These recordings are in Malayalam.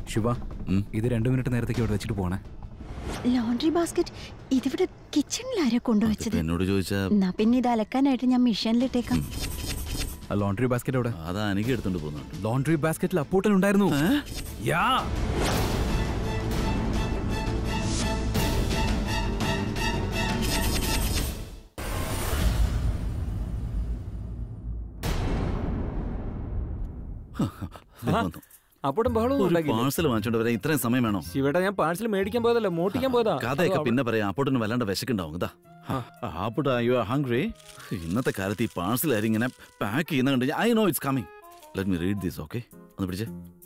ശുഭ ഉം. ഇത് രണ്ടു മിനിറ്റ് നേരത്തേക്ക് ഇവിടെ വെച്ചിട്ട് പോണേ ലോണ്ടറി ബാസ്ക്കറ്റ് ഇതിവിടെ കിച്ചണിലാരാ കൊണ്ടുവച്ചത് ഇതിപ്പോ എന്നോട് ചോദിച്ചാ എന്നാ പിന്നെ ഇത് അലക്കാനായിട്ട് ഞാൻ മെഷീനിലിട്ടേക്കാം ആ ലോണ്ടറി ബാസ്ക്കറ്റ് അവിടെ അതാ എനിക്ക് എടുത്തോണ്ട് പോകുന്നുണ്ട് ലോണ്ടറി ബാസ്ക്കറ്റിൽ അപ്പൂട്ടൻ ഉണ്ടായിരുന്നു യാ വന്നു. അപ്പോഴും ബഹളവും ഒരു ഉണ്ടാക്കിയില്ലേ? പാഴ്സൽ വാങ്ങിച്ചോണ്ട് വരാൻ ഇത്രയും സമയം വേണോ ഇവിടെ ഞാൻ പാഴ്സൽ മേടിക്കാൻ പോയതല്ല മോട്ടിക്കാൻ പോയതാ കഥയൊക്കെ അതോ പിന്നെ പറയാം അപ്പോട്ടിന് വല്ലാണ്ട് വിശക്കുണ്ടാവും ഇതാ ആപ്പിട്ട യു ആർ ഹംഗ്രി ഇന്നത്തെ കാലത്ത് ഈ പാഴ്സൽ ആരും ഇങ്ങനെ പാക്ക് ചെയ്യുന്ന കണ്ട് I know it's coming let me read this okay ഒന്ന് പിടിച്ചേ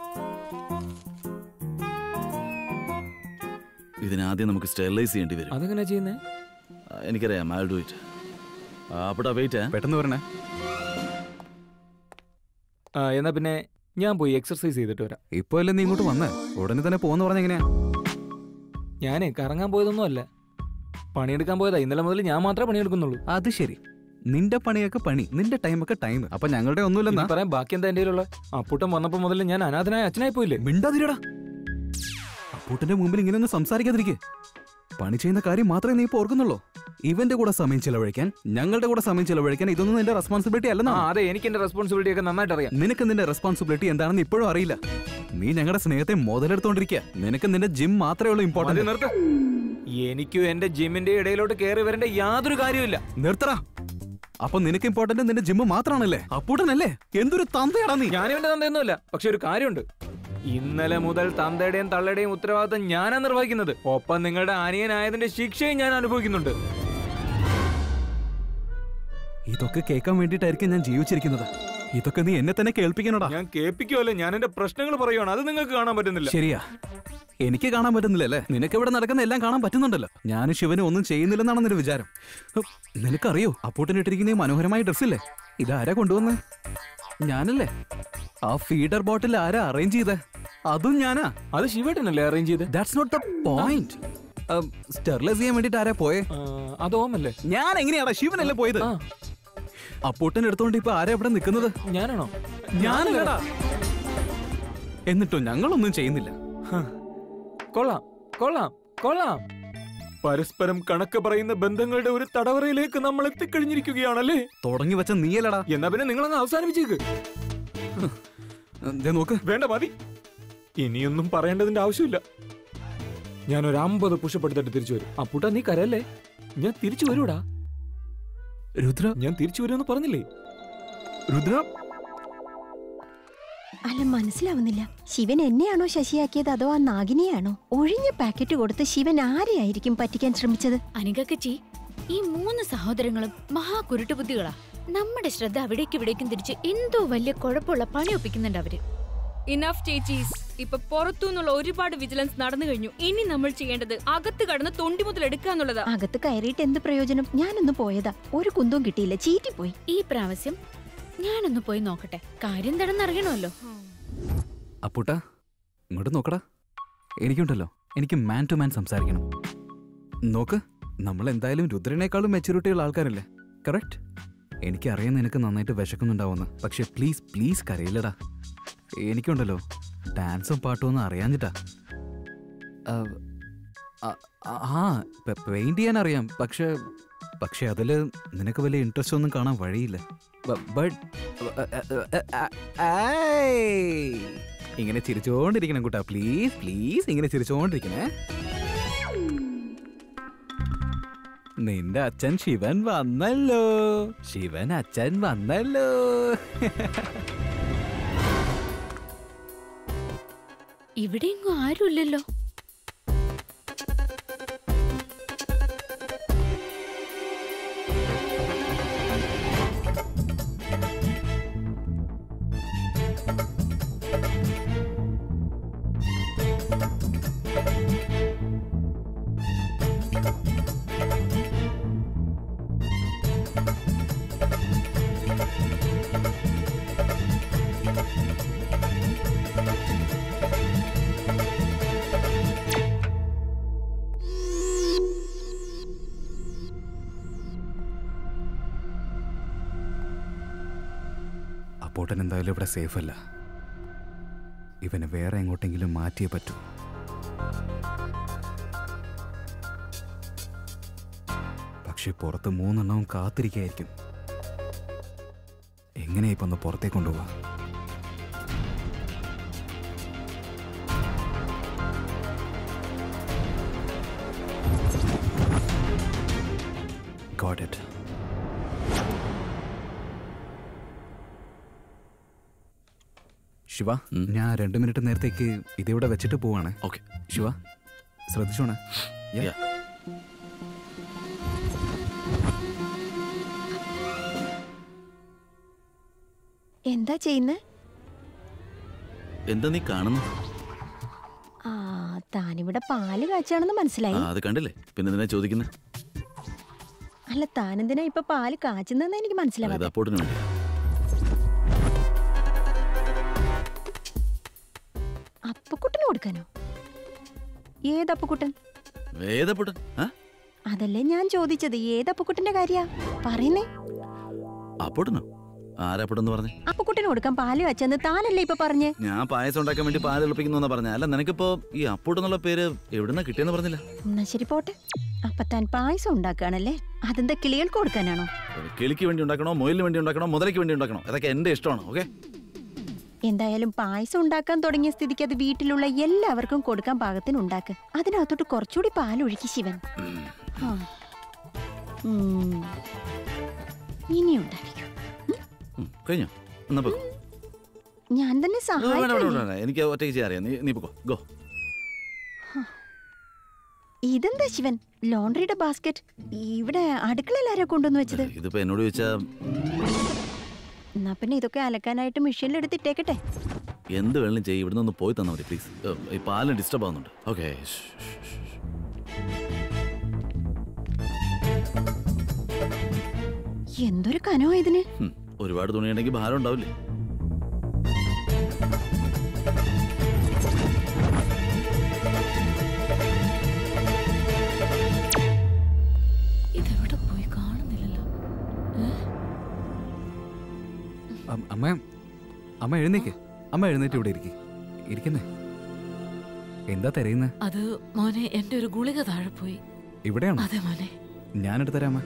ഇതിനാദ്യം നമുക്ക് സ്റ്റെറിലൈസ് ചെയ്യേണ്ടി വരും അതെങ്ങനെയാ ചെയ്യുന്നേ ആ, എനിക്കറിയാം ഐ ഡു ഇറ്റ് അപ്പട്ടാ വെയിറ്റ് പെട്ടെന്ന് വരണേ ആ എന്നാ പിന്നെ ഞാൻ പോയി എക്സർസൈസ് ചെയ്തിട്ട് വരാം ഇപ്പൊ അല്ലേ നീ ഇങ്ങോട്ട് വന്നേ ഉടനെ തന്നെ പോന്ന് പറഞ്ഞ എങ്ങനെയാ ഞാനേ കറങ്ങാൻ പോയതൊന്നും അല്ല പണിയെടുക്കാൻ പോയതാ ഇന്നലെ മുതൽ ഞാൻ മാത്രമേ പണിയെടുക്കുന്നുള്ളൂ അത് ശരി നിന്റെ പണിയൊക്കെ പണി നിന്റെ ടൈമൊക്കെ ടൈം അപ്പൊ ഞങ്ങളുടെ ഒന്നുമില്ലെന്നാ ഇനി പറയാൻ ബാക്കി എന്താ എൻ്റെ കയ്യിലുള്ള അപ്പൂട്ടം വന്നപ്പോ മുതൽ ഞാൻ അനാഥനായ അച്ഛനായി പോയില്ലേ മിണ്ടാതിരടാ അപ്പൂട്ടന്റെ മുമ്പിൽ ഇങ്ങനെ ഒന്ന് സംസാരിക്കാതിരിക്കെ പണി ചെയ്യുന്ന കാര്യം മാത്രമേ നീ ഇപ്പൊ ഓർക്കുന്നുള്ളൂ ഇവന്റെ കൂടെ സമയം ചെലവഴിക്കാൻ ഞങ്ങളുടെ കൂടെ സമയം ചെലവഴിക്കാൻ ഇതൊന്നും നിന്റെ റെസ്പോൺസിബിലിറ്റി ആ അല്ലെന്നാ അതെ എനിക്ക് എന്റെ റെസ്പോൺസിബിലിറ്റി ഒക്കെ നന്നായിട്ട് അറിയാം നിനക്ക് നിന്റെ റെസ്പോൺസിബിലിറ്റി എന്താണെന്ന് ഇപ്പോഴും അറിയില്ല നീ ഞങ്ങളുടെ സ്നേഹത്തെ മുതലെടുത്തോണ്ടിരിക്കുക നിനക്ക് നിന്റെ ജിം മാത്രമേ ഉള്ളൂ മതി ഇമ്പോർട്ടന്റ് നിർത്ത് എനിക്കും എന്റെ ജിമ്മിന്റെ ഇടയിലോട്ട് കയറി വരേണ്ട യാതൊരു കാര്യമില്ല നിർത്തടാ അപ്പൊ നിനക്ക് ഇമ്പോർട്ടന്റ് നിന്റെ ജിം മാത്രമാണല്ലേ അപ്പൂട്ടനല്ലേ എന്തൊരു തന്തയാടാ നീ ഞാനിവന്റെ തന്തയൊന്നുമില്ല പക്ഷെ ഒരു കാര്യമുണ്ട് ഇന്നലെ മുതൽ തന്തയുടെയും തള്ളയുടെയും ഉത്തരവാദിത്തം ഞാനാ നിർവഹിക്കുന്നത് ഒപ്പം നിങ്ങളുടെ അനിയനായതിന്റെ ശിക്ഷയും ഞാൻ അനുഭവിക്കുന്നുണ്ട് ഇതൊക്കെ കേൾക്കാൻ വേണ്ടിയിട്ടായിരിക്കും ഞാൻ ജീവിച്ചിരിക്കുന്നത് ഇതൊക്കെ നീ എന്നെ തന്നെ കേൾപ്പിക്കണടാ ഞാൻ കേൾപ്പിക്കുമല്ലോ ഞാൻ എന്റെ പ്രശ്നങ്ങൾ പറയുവാണ് അത് നിങ്ങൾക്ക് കാണാൻ പറ്റുന്നില്ല ശരിയാ എനിക്ക് കാണാൻ പറ്റുന്നില്ലല്ലേ നിനക്ക് ഇവിടെ നടക്കുന്ന എല്ലാം കാണാൻ പറ്റുന്നുണ്ടല്ലോ ഞാൻ ശിവന് ഒന്നും ചെയ്യുന്നില്ലെന്നാണ് നിന്റെ വിചാരം ഹും, നിനക്കറിയോ അപ്പൂട്ടനിട്ടിരിക്കുന്ന ഈ മനോഹരമായ ഡ്രസ്സില്ലേ ഇതാരാ കൊണ്ടുവന്നേ ഞാനല്ലേ ആ ഫീഡർ ബോട്ടിൽ ആരാ അറേഞ്ച് ചെയ്തേ അതും ഞാനാ അത് ശിവേട്ടനല്ലേ അറേഞ്ച് ചെയ്ത് that's not the point sterilise ചെയ്യാൻ വേണ്ടിട്ട് ആരാ പോയേ അത് ഓമല്ലേ ഞാൻ എങ്ങനെയാടാ ശിവനല്ലേ പോയത് ആ അപ്പൂട്ടൻ എടുത്തോണ്ട് ഇപ്പൊ ആരാ ഇവിടെ നിൽക്കുന്നത് ഞാനാണോ ഞാനല്ലടാ എന്നിട്ടോ ഞങ്ങളൊന്നും ചെയ്യുന്നില്ല ഹ. കൊള്ളാം കൊള്ളാം കൊള്ളാം പരസ്പരം കണക്ക് പറയുന്ന ബന്ധങ്ങളുടെ ഒരു തടവറയിലേക്ക് നമ്മൾ എത്തിക്കഴിഞ്ഞിരിക്കുകയാണല്ലേ തുടങ്ങി വെച്ച നീയല്ലടാ എന്നാ പിന്നെ നിങ്ങളങ്ങ് അവസാനിപ്പിച്ചേക്ക് ദേ നോക്ക് വേണ്ട മതി ഇനിയൊന്നും പറയേണ്ടതിന്റെ ആവശ്യമില്ല ഞാൻ ഒരു അമ്പത് പുഷപ്പ് എടുത്തിട്ട് തിരിച്ചു വരും അപ്പൂട്ടാ നീ കരയല്ലേ ഞാൻ തിരിച്ചു വരൂടാ രുദ്ര ഞാൻ തിരിച്ചു വരുമെന്ന് പറഞ്ഞില്ലേ രുദ്ര അല്ല മനസ്സിലാവുന്നില്ല ശിവൻ എന്നെയാണോ ശശിയാക്കിയത് അതോ ആ നാഗിനെയാണോ ഒഴിഞ്ഞ പാക്കറ്റ് കൊടുത്ത് ശിവൻ ആരെയായിരിക്കും പറ്റിക്കാൻ ശ്രമിച്ചത് അനികക്കച്ചി ഈ മൂന്ന് സഹോദരങ്ങളും മഹാ കുരുട്ടുബുദ്ധികളാ നമ്മുടെ ശ്രദ്ധ അവിടേക്ക് ഇവിടേക്കും തിരിച്ച് എന്തോ വലിയ കുഴപ്പമുള്ള പണി ഒപ്പിക്കുന്നുണ്ട് അവര് ഇനഫ് ചേച്ചീസ് ഇപ്പൊ പുറത്തുനിന്നുള്ള ഒരുപാട് വിജിലൻസ് നടന്നു കഴിഞ്ഞു ഇനി നമ്മൾ ചെയ്യേണ്ടത് അകത്ത് കടന്ന് തൊണ്ടി മുതൽ എടുക്കുക എന്നുള്ളതാ അകത്ത് കയറിയിട്ട് എന്ത് പ്രയോജനം ഞാനൊന്ന് പോയതാ ഒരു കുന്തവും കിട്ടിയില്ല ചീറ്റിപ്പോയി ഈ പ്രാവശ്യം ഞാനൊന്ന് പോയി നോക്കട്ടെ കാര്യം എന്താണെന്ന് അറിയണമല്ലോ അപ്പൂട്ട ഇങ്ങോട്ട് നോക്കടാ എനിക്കുണ്ടല്ലോ എനിക്ക് മാൻ ടു മാൻ സംസാരിക്കണം നോക്ക് നമ്മൾ എന്തായാലും രുദ്രനേക്കാളും മെച്ചൂരിറ്റി ഉള്ള ആൾക്കാരല്ലേ കറക്റ്റ് എനിക്കറിയാം നിനക്ക് നന്നായിട്ട് വിശക്കുന്നുണ്ടാവുമെന്ന് പക്ഷെ പ്ലീസ് പ്ലീസ് കരയില്ലടാ എനിക്കുണ്ടല്ലോ ഡാൻസും പാട്ടും ഒന്നും അറിയാഞ്ഞിട്ടാ ആ, ആ, ആ പെയിന്റ് ചെയ്യാൻ അറിയാം പക്ഷെ പക്ഷെ അതിൽ നിനക്ക് വലിയ ഇൻട്രസ്റ്റ് ഒന്നും കാണാൻ വഴിയില്ല ബട്ട് ഇങ്ങനെ ചിരിച്ചോണ്ടിരിക്കണം കൂട്ടാ പ്ലീസ് പ്ലീസ് ഇങ്ങനെ ചിരിച്ചോണ്ടിരിക്കണേ നിന്റെ അച്ഛൻ ശിവൻ വന്നല്ലോ ശിവൻ അച്ഛൻ വന്നല്ലോ ഇവിടെയെങ്ങും ആരുമില്ലല്ലോ അപ്പോട്ടൻ എന്തായാലും ഇവിടെ സേഫ് അല്ല ഇവനെ വേറെ എങ്ങോട്ടെങ്കിലും മാറ്റിയേ പറ്റൂ പക്ഷെ പുറത്ത് മൂന്നെണ്ണവും കാത്തിരിക്കായിരിക്കും എങ്ങനെ ഇപ്പൊ ഒന്ന് പുറത്തേക്ക് കൊണ്ടുപോവാ Got it. ശിവ ഉം. ഞാൻ രണ്ട് മിനിറ്റ് നേരത്തേക്ക് ഇതിവിടെ വെച്ചിട്ട് പോവാണ് ഓക്കെ ശിവ ശ്രദ്ധിച്ചോണേ Yeah. Yeah. എന്താ ചെയ്യുന്നത് എന്താ നീ കാണുന്നു ആ താനിവിടെ പാല് കാച്ചാണെന്ന് ആ മനസ്സിലായി അത് കണ്ടില്ലേ പിന്നെ എന്തിനാ ചോദിക്കുന്നത് അല്ല താനെന്തിനാ ഇപ്പൊ പാല് കാച്ചുന്നതെന്ന് എനിക്ക് ഇത് മനസ്സിലാവാതെ അപ്പോട്ടിന് വേണ്ടി അപ്പക്കുട്ടന് കൊടുക്കാനോ ഏതപ്പക്കുട്ടൻ വേദപ്പൊട്ടൻ ആ അതല്ലേ ഞാൻ ചോദിച്ചത് ഏതപ്പക്കുട്ടന്റെ കാര്യ പറയുന്നേ അപ്പോട്ടനോ ആരാപ്പൊട്ടെന്ന് പറഞ്ഞേ അപ്പക്കുട്ടന് കൊടുക്കാൻ പാല് കാച്ചെന്ന് താനല്ലേ ഇപ്പൊ പറഞ്ഞേ ഞാൻ പായസം ഉണ്ടാക്കാൻ വേണ്ടി പാൽ എളുപ്പിക്കുന്നു എന്നാ പറഞ്ഞ അല്ല നിനക്കിപ്പോ ഈ അപ്പോട്ടെന്നുള്ള പേര് എവിടുന്നാ കിട്ടിയെന്ന് പറഞ്ഞില്ല എന്നാ ശരി പോട്ടെ അപ്പൊ താൻ പായസം ഉണ്ടാക്കുകയാണല്ലേ അതെന്താ കിളികൾക്ക് കൊടുക്കാനാണോ കിളിക്ക് വേണ്ടി ഉണ്ടാക്കണോ മൊയിലിന് വേണ്ടി ഉണ്ടാക്കണോ മുതലയ്ക്ക് വേണ്ടി ഉണ്ടാക്കണോ അതൊക്കെ എന്റെ ഇഷ്ടമാണ് ഓക്കെ എന്തായാലും പായസം ഉണ്ടാക്കാൻ തുടങ്ങിയ സ്ഥിതിക്ക് അത് വീട്ടിലുള്ള എല്ലാവർക്കും കൊടുക്കാൻ പാകത്തിന് ഉണ്ടാക്ക് അതിനകത്തോട്ട് കുറച്ചുകൂടി പാലൊഴുക്കി ശിവൻ ആ. ഉം. ഇനി ഉണ്ടായിരിക്കും കഴിഞ്ഞോ എന്നാ പോക്കോ ഞാൻ തന്നെ ഓ, വേണ്ട, വേണ്ട, സഹായിക്കും വേണ്ട, വേണ്ട. എനിക്ക് ഒറ്റയ്ക്ക് ചെയ്യാൻ അറിയാം നീ നീ പോക്കോ ഗോ ഇതെന്താ ശിവൻ ലോണ്ടറിയുടെ ബാസ്ക്കറ്റ് ഇവിടെ അടുക്കളയിൽ ആരാ കൊണ്ടുവന്ന് വെച്ചത് ഇതിപ്പോ എന്നോട് ചോദിച്ചാ എന്നാ പിന്നെ ഇതൊക്കെ അലക്കാനായിട്ട് മെഷീനിൽ എടുത്തിട്ടേക്കട്ടെ എന്ത് വേണമെങ്കിലും ചെയ്യും ഇവിടുന്ന് ഒന്ന് പോയി തന്നാ മതി പ്ലീസ് ഈ പാലിന് ഡിസ്റ്റർബ് ആവുന്നുണ്ട് ഓക്കെ എന്തൊരു കനോ ഇതിന് ഒരുപാട് തുണിയുണ്ടെങ്കിൽ ഭാരം ഉണ്ടാവില്ലേ ഇതെവിടെ പോയി കാണുന്നില്ലല്ലോ അം- അമ്മ അമ്മ എഴുന്നേക്ക് അമ്മ എഴുന്നേറ്റ് ഇവിടെ ഇരിക്കും ഇരിക്കുന്നേ എന്താ തിരയുന്നത് അത് മോനെ എന്റെ ഒരു ഗുളിക താഴെ പോയി ഇവിടെയാണോ അതെ മോനെ ഞാനെടുത്ത് തരാമ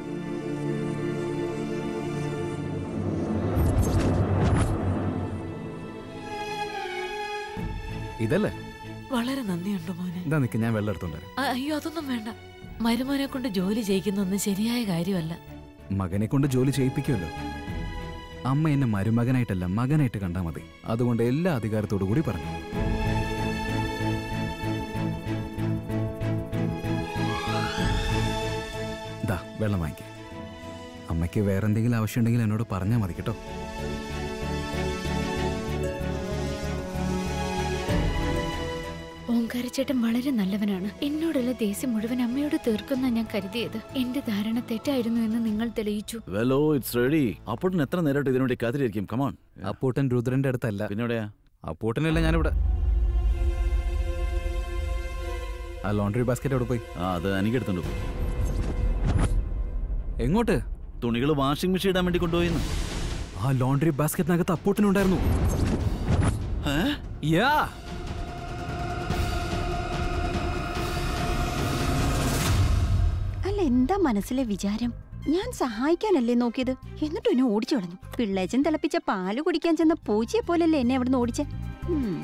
ഇതല്ലേ വളരെ നന്ദിയുണ്ട് മോനെ എന്താ നിക്ക് ഞാൻ വെള്ളം എടുത്തോണ്ട് വരാം. അ- അയ്യോ അതൊന്നും വേണ്ട മരുമോനെ കൊണ്ട് ജോലി ചെയ്യിക്കുന്നൊന്നും ശരിയായ കാര്യമല്ല മകനെ കൊണ്ട് ജോലി ചെയ്യിപ്പിക്കുമല്ലോ അമ്മ എന്നെ മരുമകനായിട്ടല്ല മകനായിട്ട് കണ്ടാൽ മതി അതുകൊണ്ട് എല്ലാ അധികാരത്തോടു കൂടി പറഞ്ഞു ദാ വെള്ളം വാങ്ങിക്ക അമ്മയ്ക്ക് വേറെന്തെങ്കിലും ആവശ്യമുണ്ടെങ്കിൽ എന്നോട് പറഞ്ഞാൽ മതി കേട്ടോ ഓങ്കാരച്ചേട്ടൻ വളരെ നല്ലവനാണ് എന്നോടുള്ള ദേഷ്യം മുഴുവൻ അമ്മയോട് തീർക്കുന്ന ഞാൻ കരുതിയത് എന്റെ ധാരണ തെറ്റായിരുന്നു എന്ന് നിങ്ങൾ തെളിയിച്ചു വെലോ ഇറ്റ്സ് റെഡി അപ്പോട്ടിന് എത്ര നേരമായിട്ട് ഇതിനു വേണ്ടി കാത്തിരിക്കും കമാൺ അപ്പൂട്ടൻ രുദ്രന്റെ അടുത്തല്ല പിന്നെ എവിടെയാ അപ്പൂട്ടനല്ല ഞാനിവിടെ ആ ലോണ്ടറി ബാസ്ക്കറ്റ് അവിടെ പോയി ആ അത് എനിക്ക് എടുത്തോണ്ട് പോ എങ്ങോട്ട് തുണികൾ വാഷിംഗ് മെഷീൻ ഇടാൻ വേണ്ടി കൊണ്ടുപോയിന്ന് ആ ലോണ്ടറി ബാസ്ക്കറ്റിനകത്ത് അപ്പൂട്ടനുണ്ടായിരുന്നു ഏ? യാ അല്ല എന്താ മനസ്സിലെ വിചാരം ഞാൻ സഹായിക്കാനല്ലേ നോക്കിയത് എന്നിട്ടും എന്നെ ഓടിച്ചു കളഞ്ഞു പിള്ളേച്ചൻ തിളപ്പിച്ച പാല് കുടിക്കാൻ ചെന്ന പൂച്ചയെ പോലല്ലേ എന്നെ അവിടുന്ന് ഓടിച്ചേ ഉം.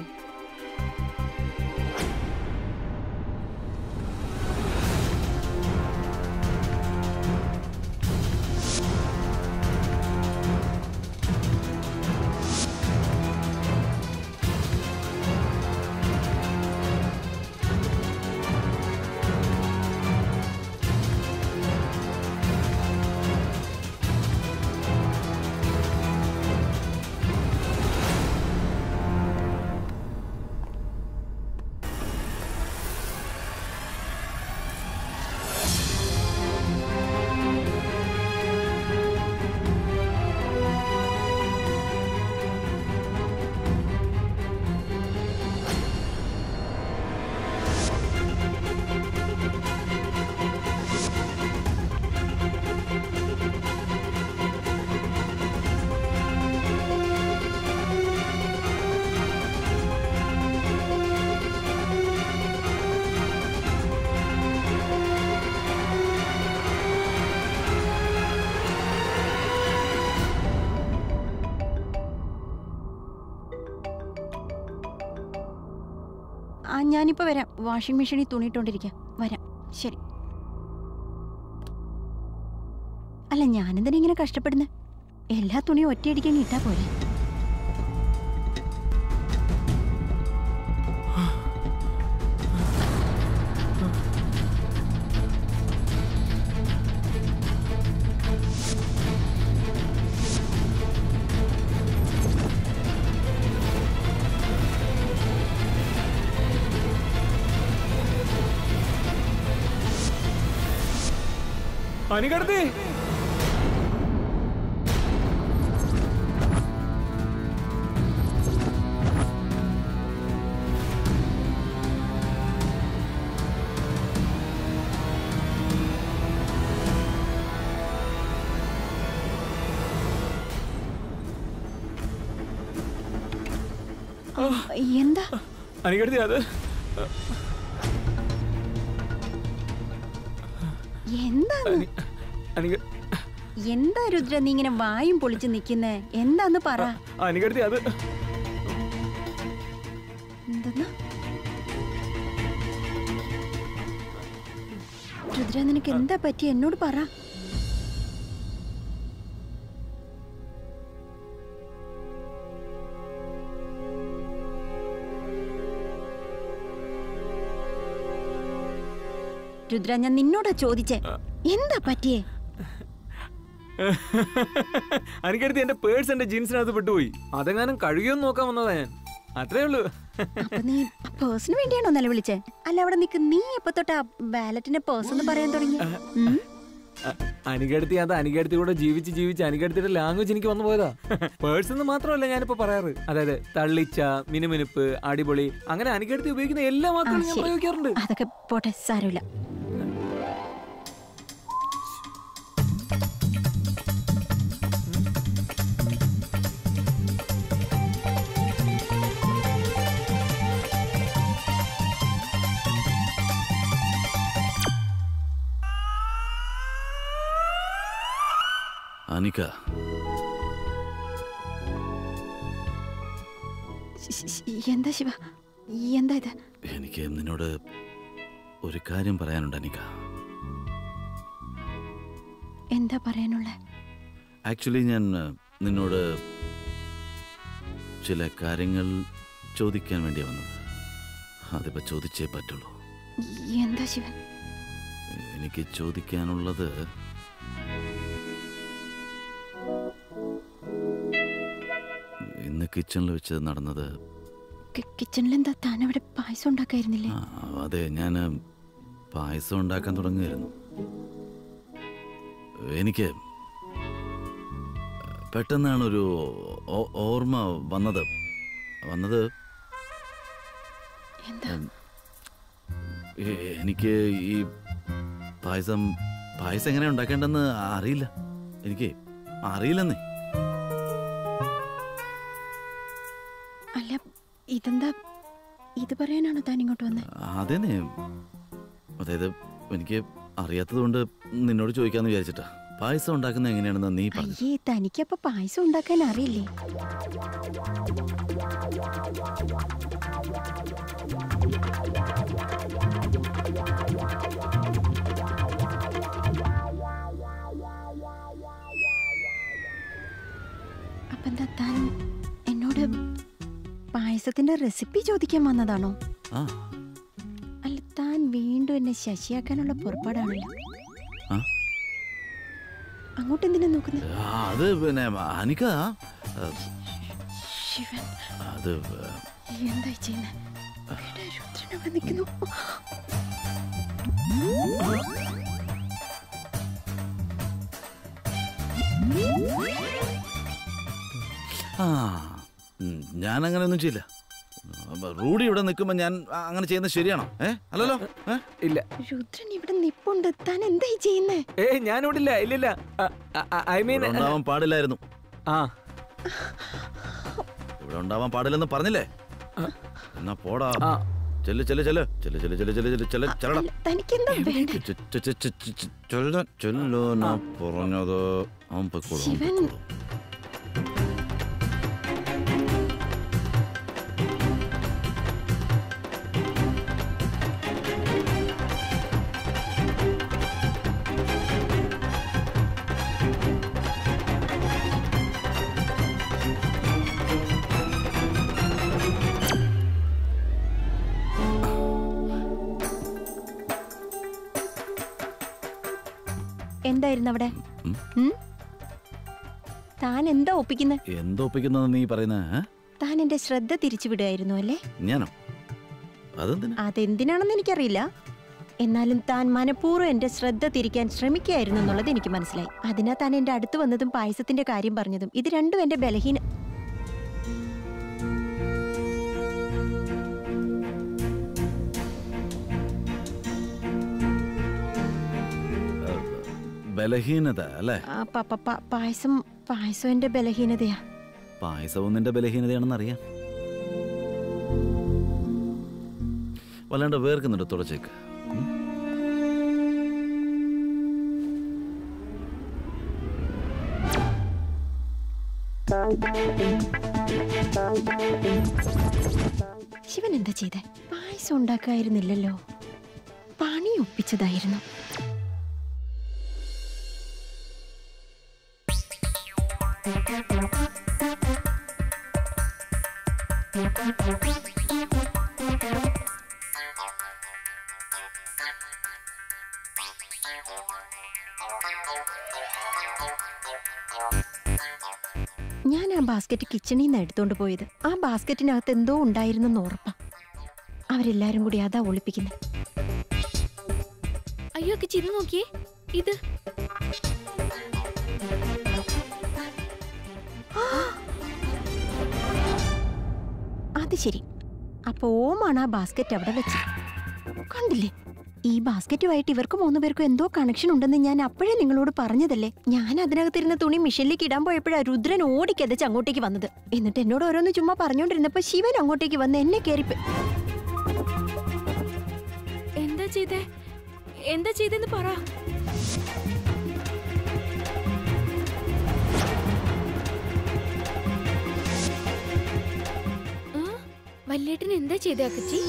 ആ ഞാനിപ്പോ വരാം വാഷിംഗ് മെഷീനിൽ തുണിയിട്ടോണ്ടിരിക്കാം വരാം ശരി അല്ല ഞാനെന്തിനാ ഇങ്ങനെ കഷ്ടപ്പെടുന്നത് എല്ലാ തുണിയും ഒറ്റയടിക്കാൻ ഇട്ടാ പോലെ അനികടത്തി എന്താ അനികടത്തി അത് എന്താന്ന് അനി- അനിക എന്താ രുദ്ര നീ ഇങ്ങനെ വായും പൊളിച്ച് നിക്കുന്നേ എന്താന്ന് പറ അനികടത്തി അത് എന്തെന്നാ രുദ്ര നിനക്ക് എന്താ പറ്റി എന്നോട് പറ രുദ്ര ഞാൻ നിന്നോടാ ചോദിച്ചേ എന്താ പറ്റിയേ അനികടത്തി എന്റെ പേഴ്സ് എന്റെ ജീൻസിനകത്ത് പെട്ടുപോയി അതെങ്ങാനും കഴുകിയൊന്ന് നോക്കാൻ വന്നതാ ഞാൻ അത്രേ ഉള്ളൂ അപ്പൊ നീ പേഴ്സിന് വേണ്ടിയാണോ നിലവിളിച്ചേ അല്ല അവിടെ നിക്ക് നീ എപ്പോ തൊട്ടാ ബാലറ്റിന്റെ പേഴ്സ് എന്ന് പറയാൻ തുടങ്ങി ഉം? അ- അനികടത്തി അത് അനികടത്തി കൂടെ ജീവിച്ച് ജീവിച്ച് അനികടത്തിയുടെ ലാംഗ്വേജ് എനിക്ക് വന്നു പോയതാ പേഴ്സ് എന്ന് മാത്രമല്ല ഞാനിപ്പോ പറയാറ് അതായത് തള്ളിച്ച മിനുമിനുപ്പ് അടിപൊളി അങ്ങനെ അനികടത്തി ഉപയോഗിക്കുന്ന എല്ലാ ആ, വാക്കുകളും ഞാൻ ശരി. പ്രയോഗിക്കാറുണ്ട് അതൊക്കെ പോട്ടെ സാരമില്ല അനിക ശ്- ശ്- ശ്- എന്താ ശിവ എന്താ ഇത് എനിക്ക് നിന്നോട് ഒരു കാര്യം പറയാനുണ്ട് അനിക എന്താ പറയാനുള്ള ആക്ച്വലി ഞാൻ ഏഹ്, നിന്നോട് ചില കാര്യങ്ങൾ ചോദിക്കാൻ വേണ്ടി വന്നത് അതിപ്പോ ചോദിച്ചേ പറ്റുള്ളൂ എന്താ ശിവൻ എനിക്ക് ചോദിക്കാനുള്ളത് ഇന്ന് കിച്ചണിൽ വെച്ച് നടന്നത് കി- കിച്ചണിൽ എന്താ താൻ അവിടെ പായസം ഉണ്ടാക്കായിരുന്നില്ലേ ആ, അതെ ഞാൻ പായസം ഉണ്ടാക്കാൻ തുടങ്ങുകയായിരുന്നു എനിക്ക് പെട്ടെന്നാണ് ഒരു ഓ- ഓർമ്മ വന്നത് വന്നത് എന്താ എ- എനിക്ക് ഈ പായസം പായസം എങ്ങനെ ഉണ്ടാക്കേണ്ടെന്ന് അറിയില്ല എനിക്ക് അറിയില്ലെന്നേ അല്ല ഇതെന്താ ഇത് പറയാനാണോ താൻ ഇങ്ങോട്ട് വന്നത് അതേന്നെ അതായത് എനിക്ക് അറിയാത്തത് കൊണ്ട് നിന്നോട് ചോദിക്കാന്ന് വിചാരിച്ചിട്ടാ പായസം ഉണ്ടാക്കുന്നത് എങ്ങനെയാണെന്ന് നീ പറഞ്ഞു അയ്യേ തനിക്കപ്പൊ പായസം ഉണ്ടാക്കാൻ അറിയില്ലേ അപ്പൊ എന്താ താൻ എന്നോട് പായസത്തിന്റെ റെസിപ്പി ചോദിക്കാൻ വന്നതാണോ ആ അല്ല താൻ വീണ്ടും എന്നെ ശശിയാക്കാനുള്ള പുറപ്പാടാണല്ലോ ആ? അങ്ങോട്ട് എന്തിനാ നോക്കുന്നത് ആ, അത് പിന്നെ അനിക ആ, ശിവൻ അത് എന്തായി ചെയ്യുന്നത് രുദ്രൻ അവിടെ നിൽക്കുന്നു ആ ഉം, ഞാൻ അങ്ങനെ ഒന്നും ചെയ്യില്ല അപ്പൊ റൂഡി ഇവിടെ നിൽക്കുമ്പോൾ ഞാൻ ആ, അങ്ങനെ ചെയ്യുന്നത് ശരിയാണോ ഏ അല്ലല്ലോ ഏ ഇല്ല രുദ്രൻ ഇവിടെ നിപ്പുണ്ട് താൻ എന്തായി ചെയ്യുന്നേ ഏ ഞാനിവിടില്ല ഇല്ലില്ല ഐ മീൻ ഇവിടെ ഉണ്ടാവാൻ പാടില്ലായിരുന്നു ആ ഇവിടെ ഉണ്ടാവാൻ പാടില്ലെന്ന് പറഞ്ഞില്ലേ എന്നാ പോടാ ആ. ചെല്ല് ചെല്ല് ചെല്ല് ചെല്ല് ചെല്ല് ചെല്ല് ചെല്ല് ചെല്ല് ചെല്ല് ചെല്ലടാ അല്ല, തനിക്കെന്താ വേണ്ട ചെ- ചെ- ചെ- ചെ- ചെ- ചെ- ചെല്ല് ചെല്ലോ എന്നാ പറഞ്ഞത് അവൻ പൊയ്ക്കോളും, അവൻ ശിവൻ. പൊയ്ക്കോളും. എന്തായിരുന്നു അവിടെ ഉം. ഉം? താൻ എന്താ ഒപ്പിക്കുന്നത് എന്തോപ്പിക്കുന്നത് നീ പറയുന്നത് ഏ? താൻ എന്റെ ശ്രദ്ധ തിരിച്ചുവിടുമായിരുന്നു അല്ലേ ഞാനോ അതെന്തിനാ അതെന്തിനാണെന്ന് എനിക്കറിയില്ല എന്നാലും താൻ മനഃപൂർവ്വം എന്റെ ശ്രദ്ധ തിരിക്കാൻ ശ്രമിക്കുകയായിരുന്നു എന്നുള്ളത് എനിക്ക് മനസ്സിലായി അതിനാ താൻ എന്റെ അടുത്ത് വന്നതും പായസത്തിന്റെ കാര്യം പറഞ്ഞതും ഇത് രണ്ടും എന്റെ ബലഹീന ബലഹീനത അല്ലേ ആ, പ- പ- പ- പായസം പായസം എന്റെ ബലഹീനതയാ പായസവും നിന്റെ ബലഹീനതയാണെന്ന് അറിയാം വല്ലാണ്ട് വേർക്കുന്നുണ്ട് തുടച്ചേക്ക് ഉം? ശിവൻ എന്താ ചെയ്തേ പായസം ഉണ്ടാക്കായിരുന്നില്ലല്ലോ പണി ഒപ്പിച്ചതായിരുന്നു ഞാൻ ആ ബാസ്ക്കറ്റ് കിച്ചണിൽ നിന്ന് എടുത്തോണ്ട് പോയത് ആ ബാസ്ക്കറ്റിനകത്ത് എന്തോ ഉണ്ടായിരുന്നെന്ന് ഉറപ്പാ അവരെല്ലാരും കൂടി അതാ ഒളിപ്പിക്കുന്നത് അയ്യോ ഒക്കെ ചിരി നോക്കിയേ ഇത് അത് ശരി അപ്പൊ ഓമാണ് ആ ബാസ്ക്കറ്റ് അവിടെ വെച്ചത് കണ്ടില്ലേ ഈ ബാസ്ക്കറ്റുമായിട്ട് ഇവർക്ക് മൂന്ന് പേർക്കും എന്തോ കണക്ഷൻ ഉണ്ടെന്ന് ഞാൻ അപ്പോഴേ നിങ്ങളോട് പറഞ്ഞതല്ലേ ഞാൻ അതിനകത്തിരുന്ന തുണി മിഷനിലേക്ക് ഇടാൻ പോയപ്പോഴാ രുദ്രൻ ഓടിക്കതച്ച് അങ്ങോട്ടേക്ക് വന്നത് എന്നിട്ട് എന്നോട് ഓരോന്ന് ചുമ്മാ പറഞ്ഞോണ്ടിരുന്നപ്പോ ശിവൻ അങ്ങോട്ടേക്ക് വന്ന് എന്നെ കയറി എന്താ ചെയ്തേ എന്താ ചെയ്തെന്ന് പറ ആ? വല്യേട്ടൻ എന്താ ചെയ്തേ അക്കച്ചി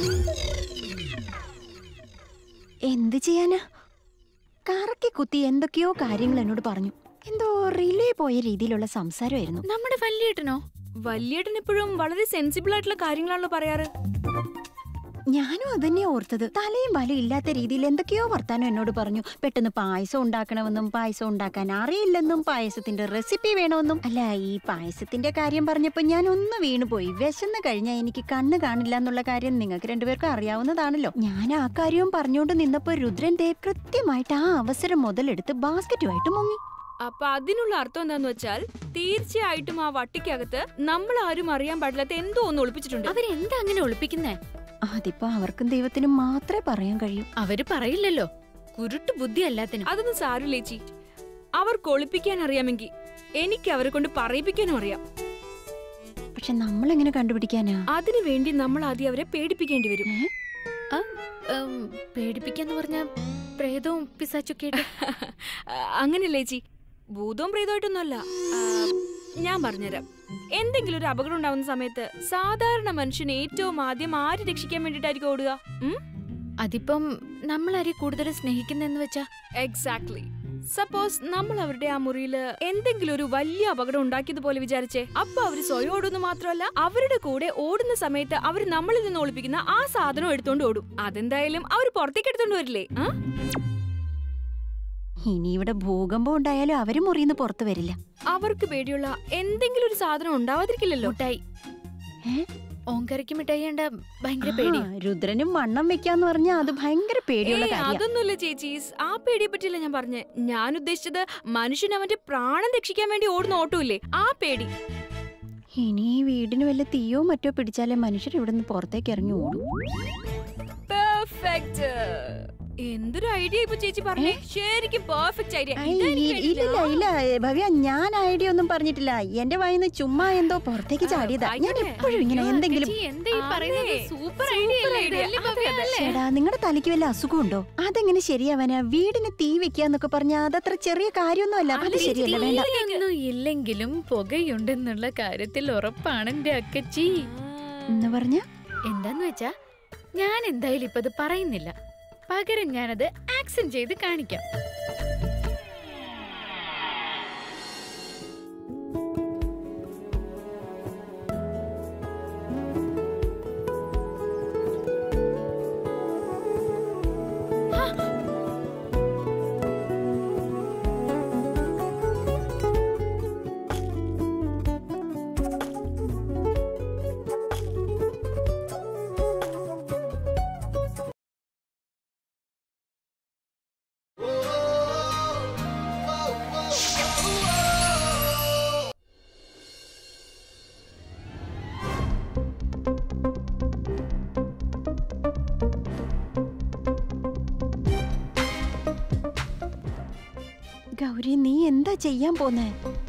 എന്ത് ചെയ്യാനാ കറക്കി കുത്തി എന്തൊക്കെയോ കാര്യങ്ങൾ എന്നോട് പറഞ്ഞു എന്തോ റിലേ പോയ രീതിയിലുള്ള സംസാരമായിരുന്നു നമ്മുടെ വല്യേട്ടനോ വല്യേട്ടൻ എപ്പോഴും വളരെ സെൻസിബിൾ ആയിട്ടുള്ള കാര്യങ്ങളാണല്ലോ പറയാറ് ഞാനും അതന്നെയാ ഓർത്തത് തലയും വലയും ഇല്ലാത്ത രീതിയിൽ എന്തൊക്കെയോ വർത്താനം എന്നോട് പറഞ്ഞു പെട്ടെന്ന് പായസം ഉണ്ടാക്കണമെന്നും പായസം ഉണ്ടാക്കാൻ അറിയില്ലെന്നും പായസത്തിന്റെ റെസിപ്പി വേണമെന്നും അല്ല ഈ പായസത്തിന്റെ കാര്യം പറഞ്ഞപ്പോ ഞാൻ ഒന്ന് വീണുപോയി വിശന്ന് കഴിഞ്ഞാൽ എനിക്ക് കണ്ണ് കാണില്ല എന്നുള്ള കാര്യം നിങ്ങൾക്ക് രണ്ടുപേർക്കും അറിയാവുന്നതാണല്ലോ ഞാൻ ആ കാര്യവും പറഞ്ഞുകൊണ്ട് നിന്നപ്പോ രുദ്രൻ ദേവ് കൃത്യമായിട്ട് ആ അവസരം മുതലെടുത്ത് ബാസ്ക്കറ്റുമായിട്ട് മുങ്ങി അപ്പൊ അതിനുള്ള അർത്ഥം എന്താന്ന് വെച്ചാൽ തീർച്ചയായിട്ടും ആ വട്ടിക്കകത്ത് നമ്മൾ ആരും അറിയാൻ പാടില്ലാത്ത എന്തോ ഒന്ന് ഒളിപ്പിച്ചിട്ടുണ്ട് അവരെന്താ അങ്ങനെ ഒളിപ്പിക്കുന്നേ അതിപ്പോ അവർക്കും ദൈവത്തിനും മാത്രമേ പറയാൻ കഴിയൂ അവര് പറയില്ലല്ലോ കുരുട്ട് ബുദ്ധി അല്ലാത്തിനും അതൊന്നും സാരല്ലേച്ചി അവർക്ക് ഒളിപ്പിക്കാൻ അറിയാമെങ്കിൽ എനിക്ക് അവരെ കൊണ്ട് പറയിപ്പിക്കാനും അറിയാം പക്ഷെ നമ്മൾ എങ്ങനെ കണ്ടുപിടിക്കാനാ അതിനു വേണ്ടി നമ്മൾ ആദ്യം അവരെ പേടിപ്പിക്കേണ്ടി വരും ഉം, പേടിപ്പിക്കാന്ന് പറഞ്ഞ പ്രേതവും പിസാച്ചൊക്കെ ആയിട്ട് അങ്ങനെയല്ലേ ചേച്ചി ഭൂതവും പ്രേതമായിട്ടൊന്നുമല്ല ആ, ഞാൻ പറഞ്ഞുതരാം എന്തെങ്കിലും ഒരു അപകടം ഉണ്ടാവുന്ന സമയത്ത് സാധാരണ മനുഷ്യന് ഏറ്റവും ആദ്യം ആര് രക്ഷിക്കാൻ വേണ്ടിയിട്ടായിരിക്കും ഓടുക അതിപ്പം നമ്മളാരെ കൂടുതൽ സ്നേഹിക്കുന്നെന്ന് വെച്ചാ എക്സാക്ട്ലി സപ്പോസ് നമ്മൾ അവരുടെ ആ മുറിയില് എന്തെങ്കിലും ഒരു വലിയ അപകടം ഉണ്ടാക്കിയതുപോലെ വിചാരിച്ചേ അപ്പൊ അവര് സ്വയം ഓടുന്നു മാത്രമല്ല അവരുടെ കൂടെ ഓടുന്ന സമയത്ത് അവർ നമ്മളിൽ നിന്ന് ഒളിപ്പിക്കുന്ന ആ സാധനം എടുത്തോണ്ട് ഓടും അതെന്തായാലും അവർ പുറത്തേക്ക് എടുത്തോണ്ട് വരില്ലേ ആ? ഇനി ഇവിടെ ഭൂകമ്പം ഉണ്ടായാലും അവര് മുറിയിന്ന് പുറത്തു വരില്ല അവർക്ക് പേടിയുള്ള എന്തെങ്കിലും ഒരു സാധനം ഉണ്ടാവാതിരിക്കില്ലല്ലോ മിഠായി ഏ? ഓങ്കരയ്ക്ക് മിഠായി കണ്ട ഭയങ്കര പേടി ആ, രുദ്രനും വണ്ണം വെക്കാന്ന് പറഞ്ഞാൽ അത് ഭയങ്കര പേടിയുള്ള ഏയ്, കാര്യം അതൊന്നുമില്ല ചേച്ചീസ് ആ പേടിയെ പറ്റിയല്ല ഞാൻ പറഞ്ഞേ ഞാൻ ഉദ്ദേശിച്ചത് മനുഷ്യൻ അവന്റെ പ്രാണൻ രക്ഷിക്കാൻ വേണ്ടി ഓടുന്ന ഓട്ടമില്ലേ ആ പേടി ഇനി ഈ വീടിന് വല്ല തീയോ മറ്റോ പിടിച്ചാലേ മനുഷ്യർ ഇവിടെ നിന്ന് പുറത്തേക്ക് ഇറങ്ങി ഓടും പെർഫെക്റ്റ് എന്തൊരു ഐഡിയ ഇപ്പൊ ചേച്ചി പറഞ്ഞേ ശരിക്കും പെർഫെക്റ്റ് ഐഡിയ ഐ, ഇ- ഇല്ലില്ല ഇല്ല ഭവ്യ ഞാൻ ഐഡിയ ഒന്നും പറഞ്ഞിട്ടില്ല എന്റെ വായിന്ന് ചുമ്മാ എന്തോ പുറത്തേക്ക് ആ, ചാടിയതാ ഞാൻ ആയിക്കോട്ടെ. എപ്പോഴും ഇങ്ങനെ എന്തെങ്കിലും അക്കച്ചി, എന്താ ഈ അതെ. പറയുന്നത് സൂപ്പർ Super ഐഡിയ idea. അല്ലേ അതെ, അതെ. ചേടാ നിങ്ങളുടെ തലയ്ക്ക് വല്ല അസുഖമുണ്ടോ അതെങ്ങനെ ശരിയാവാനാ വീടിന് തീ വെക്കാന്നൊക്കെ പറഞ്ഞ അതത്ര ചെറിയ കാര്യമൊന്നും അല്ല അത് ശരിയല്ല വേണ്ട ഒന്നും ഇല്ലെങ്കിലും പുകയുണ്ടെന്നുള്ള കാര്യത്തിൽ ഉറപ്പാണ് എന്റെ അക്കച്ചി എന്ന് പറഞ്ഞ എന്താന്ന് വെച്ചാ ഞാൻ എന്തായാലും ഇപ്പൊ അത് പറയുന്നില്ല പകരം ഞാനത് ആക്ഷൻ ചെയ്ത് കാണിക്കാം ഗൗരി നീ എന്താ ചെയ്യാൻ പോന്നേ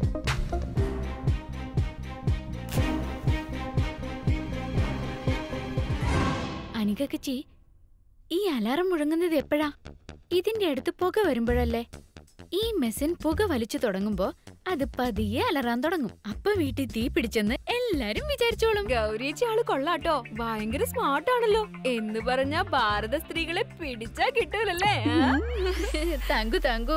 അനികക്കച്ചി ഈ അലാറം മുഴങ്ങുന്നത് എപ്പോഴാ ഇതിന്റെ അടുത്ത് പുക വരുമ്പോഴല്ലേ ഈ മെസ്സിൻ പുക വലിച്ചു തുടങ്ങുമ്പോ അത് പതിയെ അലറാൻ തുടങ്ങും അപ്പൊ വീട്ടിൽ തീ പിടിച്ചെന്ന് എല്ലാരും വിചാരിച്ചോളും ഗൗരിയേച്ചി ആള് കൊള്ളാട്ടോ ഭയങ്കര സ്മാർട്ട് ആണല്ലോ എന്ന് പറഞ്ഞ ഭാരത സ്ത്രീകളെ പിടിച്ചാ കിട്ടൂലല്ലേ ആ? താങ്കു താങ്കു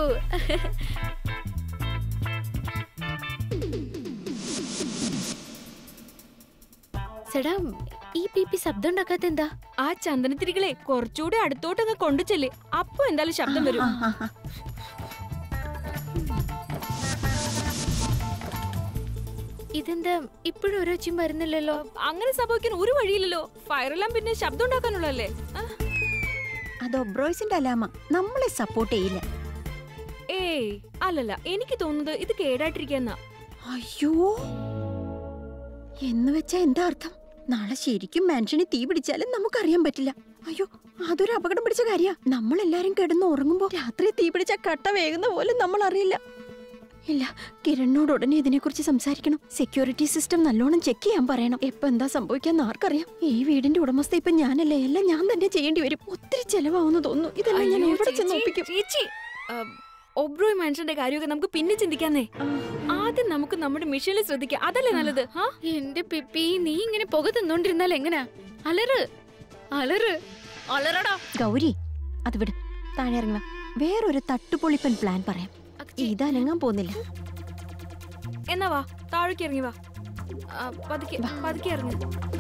സെടാ ഈ പി പി ശബ്ദം ഉണ്ടാക്കാത്ത എന്താ ആ ചന്ദനത്തിരികളെ കുറച്ചുകൂടി അടുത്തോട്ടങ്ങ് കൊണ്ടു ചെല്ല് അപ്പൊ എന്തായാലും ശബ്ദം വരും ആ, ആ, ആ. ഇതെന്താ ഇപ്പോഴും ഒരൊച്ചയും വരുന്നില്ലല്ലോ അങ്ങനെ സംഭവിക്കാൻ ഒരു വഴിയില്ലല്ലോ ഫയറെല്ലാം പിന്നെ ശബ്ദം ഉണ്ടാക്കാനുള്ളല്ലേ ആ? അത് ഒബ്രോയ്സിന്റെ അലാമ നമ്മളെ സപ്പോർട്ട് ചെയ്യില്ല ഏയ് അല്ലല്ല എനിക്ക് തോന്നുന്നത് ഇത് കേടായിട്ടിരിക്കുന്ന അയ്യോ എന്ന് വെച്ചാ എന്താ അർത്ഥം നാളെ ശരിക്കും മനുഷ്യന് തീ പിടിച്ചാലും നമുക്കറിയാൻ പറ്റില്ല അയ്യോ അതൊരു അപകടം പിടിച്ച കാര്യ നമ്മൾ എല്ലാരും കിടന്ന് ഉറങ്ങുമ്പോ രാത്രി തീ പിടിച്ച കട്ട വേകുന്ന പോലും നമ്മൾ അറിയില്ല ഇല്ല കിരണിനോട് ഉടനെ ഇതിനെക്കുറിച്ച് സംസാരിക്കണം സെക്യൂരിറ്റി സിസ്റ്റം നല്ലോണം ചെക്ക് ചെയ്യാൻ പറയണം എപ്പോ എന്താ സംഭവിക്കാന്ന് ആർക്കറിയാം ഈ വീടിന്റെ ഉടമസ്ഥ ഇപ്പൊ ഞാനല്ലേ എല്ലാം ഞാൻ തന്നെ ചെയ്യേണ്ടി വരും ഒത്തിരി ചെലവാവുന്നു തോന്നുന്നു ഇതെല്ലാം ഞാൻ അയ്യോ, എവിടെ ചെന്ന് ചേച്ചി, ഒപ്പിക്കും ചേച്ചി ആ, ഒബ്രോയ് മനുഷ്യന്റെ കാര്യമൊക്കെ നമുക്ക് പിന്നെ ചിന്തിക്കാന്നേ ആ. ആദ്യം നമുക്ക് നമ്മുടെ മിഷനിൽ ശ്രദ്ധിക്കാം അതല്ലേ നല്ലത് ആ എന്റെ പിപ്പി നീ ഇങ്ങനെ പുക തിന്നോണ്ടിരുന്നാൽ എങ്ങനാ അലറ് അലറ് അലറടാ ഗൗരി അത് വിട് താഴെ ഇറങ്ങുക വേറൊരു തട്ടുപൊളിപ്പൻ പ്ലാൻ പറയാം ഇതനങ്ങാൻ പോകുന്നില്ല എന്നാ വാ താഴേക്ക് ഇറങ്ങി വാ ആ, പതുക്കെ പതുക്കെ ഇറങ്ങി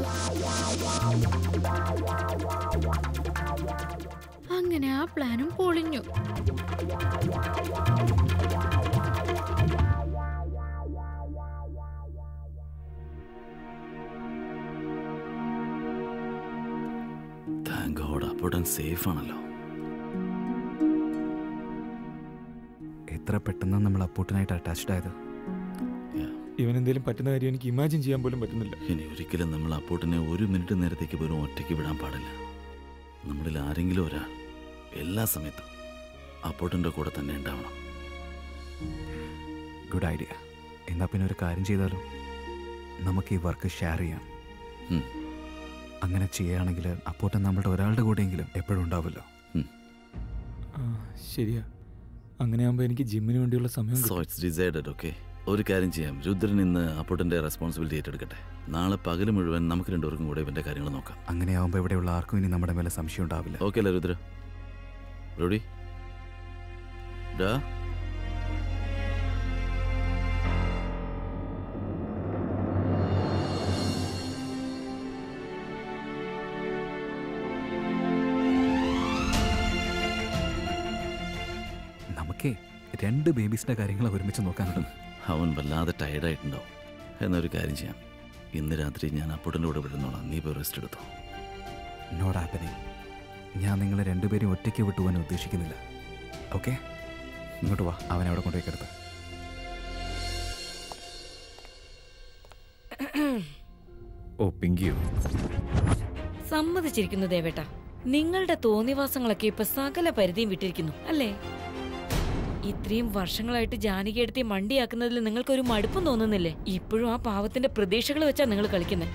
അങ്ങനെ ആ പ്ലാനും പൊളിഞ്ഞു താങ്ക് ഗോഡ് അപ്പോട്ടൻ സേഫ് ആണല്ലോ എത്ര പെട്ടെന്ന് നമ്മൾ അപ്പൂട്ടനായിട്ട് അറ്റാച്ച്ഡ് ആയത് Yeah. ഇവൻ എന്തെങ്കിലും പറ്റുന്ന കാര്യം എനിക്ക് ഇമാജിൻ ചെയ്യാൻ പോലും പറ്റുന്നില്ല ഇനി ഒരിക്കലും നമ്മൾ അപ്പോട്ടിനെ ഒരു മിനിറ്റ് നേരത്തേക്ക് പോലും ഒറ്റയ്ക്ക് വിടാൻ പാടില്ല നമ്മളിൽ ആരെങ്കിലും ഒരാൾ എല്ലാ സമയത്തും അപ്പോട്ടിൻ്റെ കൂടെ തന്നെ ഉണ്ടാവണം ഗുഡ് ഐഡിയ എന്നാ പിന്നെ ഒരു കാര്യം ചെയ്താലോ നമുക്ക് ഈ വർക്ക് ഷെയർ ചെയ്യാം ഉം. അങ്ങനെ ചെയ്യുകയാണെങ്കിൽ അപ്പോട്ടൻ നമ്മളുടെ ഒരാളുടെ കൂടെയെങ്കിലും എപ്പോഴും ഉണ്ടാവുമല്ലോ ആ, ശരിയാ അങ്ങനെയാകുമ്പോ എനിക്ക് ജിമ്മിന് വേണ്ടിയുള്ള സമയം സോ കിട്ടും. ഇറ്റ്സ് ഡിസൈഡഡ് ഓക്കെ ഒരു കാര്യം ചെയ്യാം രുദ്രൻ ഇന്ന് അപ്പോട്ടിൻ്റെ റെസ്പോൺസിബിലിറ്റി ഏറ്റെടുക്കട്ടെ നാളെ പകൽ മുഴുവൻ നമുക്ക് രണ്ടുപേർക്കും കൂടെ ഇവൻ്റെ കാര്യങ്ങൾ നോക്കാം അങ്ങനെയാവുമ്പോൾ ഇവിടെയുള്ള ആർക്കും ഇനി നമ്മുടെ മേലെ സംശയം ഉണ്ടാവില്ല ഓക്കെ അല്ലേ രുദ്ര റെഡി ഡാ നമുക്കേ രണ്ട് ബേബീസിന്റെ കാര്യങ്ങൾ ഒരുമിച്ച് നോക്കാനുണ്ട് അവൻ വല്ലാതെ ടയർഡായിട്ടുണ്ടാവും എന്നൊരു കാര്യം ചെയ്യാം ഇന്ന് രാത്രി ഞാൻ അപ്പോട്ടിൻ്റെ കൂടെ വിടുന്നോളാം നീ പോയി റെസ്റ്റ് എടുത്തോ നോട്ട് ഹാപ്പനിങ് ഞാൻ നിങ്ങളെ രണ്ടുപേരും ഒറ്റയ്ക്ക് വിട്ടുപോകാൻ ഉദ്ദേശിക്കുന്നില്ല ഓക്കെ ഇങ്ങോട്ട് വാ അവനെ അവിടെ കൊണ്ടുപോയി കിടത്ത് ഓ പിങ്കിയോ സമ്മതിച്ചിരിക്കുന്നു ദേവേട്ട നിങ്ങളുടെ തോന്നിവാസങ്ങളൊക്കെ ഇപ്പൊ സകല പരിധിയും വിട്ടിരിക്കുന്നു അല്ലേ ഇത്രയും വർഷങ്ങളായിട്ട് ജാനകിയെടുത്തി മണ്ടിയാക്കുന്നതിൽ നിങ്ങൾക്കൊരു മടുപ്പും തോന്നുന്നില്ലേ ഇപ്പോഴും ആ പാവത്തിന്റെ പ്രതീക്ഷകൾ വെച്ചാ നിങ്ങൾ കളിക്കുന്നത്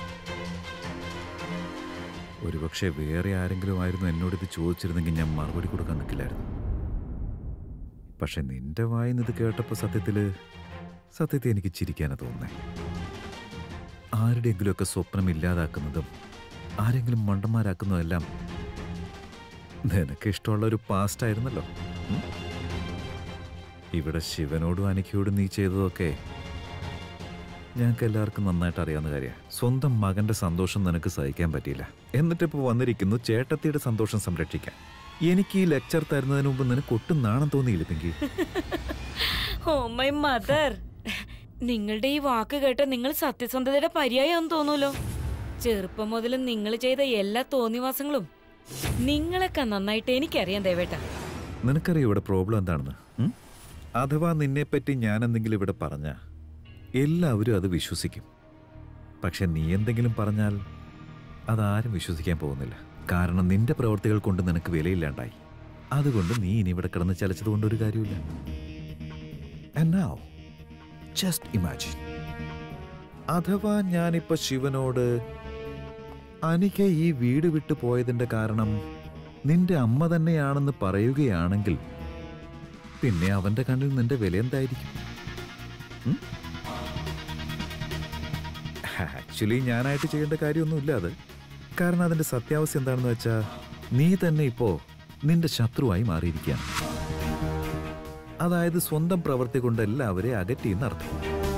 ഒരുപക്ഷെ വേറെ ആരെങ്കിലും ആയിരുന്നു എന്നോട് ഇത് ചോദിച്ചിരുന്നെങ്കിൽ ഞാൻ മറുപടി കൊടുക്കാൻ നിൽക്കില്ലായിരുന്നു പക്ഷെ നിന്റെ വായിന്ന് ഇത് കേട്ടപ്പോൾ സത്യത്തില് സത്യത്തെ എനിക്ക് ചിരിക്കാനാ തോന്നുന്നേ ആരുടെയെങ്കിലുമൊക്കെ സ്വപ്നം ഇല്ലാതാക്കുന്നതും ആരെങ്കിലും മണ്ടന്മാരാക്കുന്നതെല്ലാം നിനക്ക് ഇഷ്ടമുള്ള ഒരു പാസ്റ്റ് ആയിരുന്നല്ലോ ഉം? ഇവിടെ ശിവനോടും അനിക്കയോടും നീ ചെയ്തതൊക്കെ ഞങ്ങൾക്ക് എല്ലാവർക്കും നന്നായിട്ട് അറിയാവുന്ന കാര്യമാണ് സ്വന്തം മകന്റെ സന്തോഷം നിനക്ക് സഹിക്കാൻ പറ്റിയില്ല എന്നിട്ടിപ്പോൾ വന്നിരിക്കുന്നു ചേട്ടത്തിയുടെ സന്തോഷം സംരക്ഷിക്കാൻ എനിക്ക് ഈ ലെക്ചർ തരുന്നതിന് മുമ്പ് നിനക്ക് ഒട്ടും നാണം തോന്നിയില്ല പിങ്കി ഓ മൈ മദർ നിങ്ങളുടെ ഈ വാക്ക് കേട്ട നിങ്ങൾ സത്യസന്ധതയുടെ പര്യായം തോന്നൂലോ ചെറുപ്പം മുതൽ നിങ്ങൾ ചെയ്ത എല്ലാ തോന്നിവാസങ്ങളും നിങ്ങളൊക്കെ നന്നായിട്ട് എനിക്കറിയാം ദേവേട്ട നിനക്കറിയോ ഇവിടെ പ്രോബ്ലം എന്താണെന്ന് ഉം? അഥവാ നിന്നെപ്പറ്റി ഞാൻ എന്തെങ്കിലും ഇവിടെ പറഞ്ഞ എല്ലാവരും അത് വിശ്വസിക്കും പക്ഷെ നീ എന്തെങ്കിലും പറഞ്ഞാൽ അതാരും വിശ്വസിക്കാൻ പോകുന്നില്ല കാരണം നിന്റെ പ്രവൃത്തികൾ കൊണ്ട് നിനക്ക് വിലയില്ലാണ്ടായി അതുകൊണ്ട് നീ ഇനി ഇവിടെ കിടന്ന് ചലച്ചത് കൊണ്ട് ഒരു കാര്യമില്ല And now, just imagine. അഥവാ ഞാനിപ്പോ ശിവനോട് അനിക ഈ വീട് വിട്ടു പോയതിന്റെ കാരണം നിന്റെ അമ്മ തന്നെയാണെന്ന് പറയുകയാണെങ്കിൽ പിന്നെ അവന്റെ കണ്ണിൽ നിന്റെ വില എന്തായിരിക്കും ആക്ച്വലി ഞാനായിട്ട് ചെയ്യേണ്ട കാര്യമൊന്നുമില്ല അത് കാരണം അതിന്റെ സത്യാവസ്ഥ എന്താണെന്ന് വെച്ചാ നീ തന്നെ ഇപ്പോ നിന്റെ ശത്രുവായി മാറിയിരിക്കുകയാണ് അതായത് സ്വന്തം പ്രവൃത്തി കൊണ്ട് എല്ലാവരെയും അകറ്റിയെന്നർത്ഥം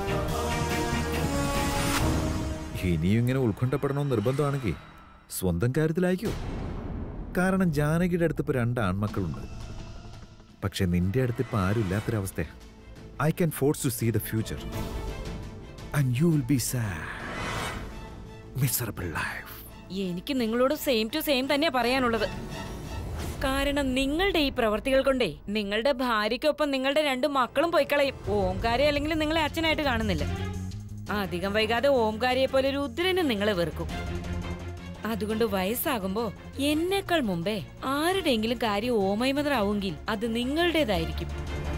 ഇനിയും ഇങ്ങനെ ഉത്കണ്ഠപ്പെടണമെന്ന് നിർബന്ധമാണെങ്കിൽ സ്വന്തം കാര്യത്തിലായിക്കോ കാരണം ജാനകിയുടെ അടുത്ത് ഇപ്പൊ രണ്ട് ആൺമക്കളുണ്ട് പക്ഷെ നിന്റെ അടുത്ത് ഇപ്പൊ ആരും ഇല്ലാത്തൊരവസ്ഥ I can force to see the future and you will be sad miserable life എനിക്ക് നിങ്ങളോട് സെയിം ടു സെയിം തന്നെ പറയാനുള്ളത് കാരണം നിങ്ങളുടെ ഈ പ്രവർത്തികൾ കൊണ്ടേ നിങ്ങളുടെ ഭാര്യയ്ക്കൊപ്പം നിങ്ങളുടെ രണ്ട് മക്കളും പോയി കളയും ഓംകാരെ അല്ലെങ്കിൽ നിങ്ങളെ അച്ഛനായിട്ട് കാണുന്നില്ല അധികം വൈകാതെ ഓംകാരിയെ പോലെ രുദ്രനും നിങ്ങളെ വെറുക്കും അതുകൊണ്ട് വയസ്സാകുമ്പോ എന്നേക്കാൾ മുമ്പേ ആരുടെയെങ്കിലും കാര്യം ഓമൈമതറാവുമെങ്കിൽ അത് നിങ്ങളുടേതായിരിക്കും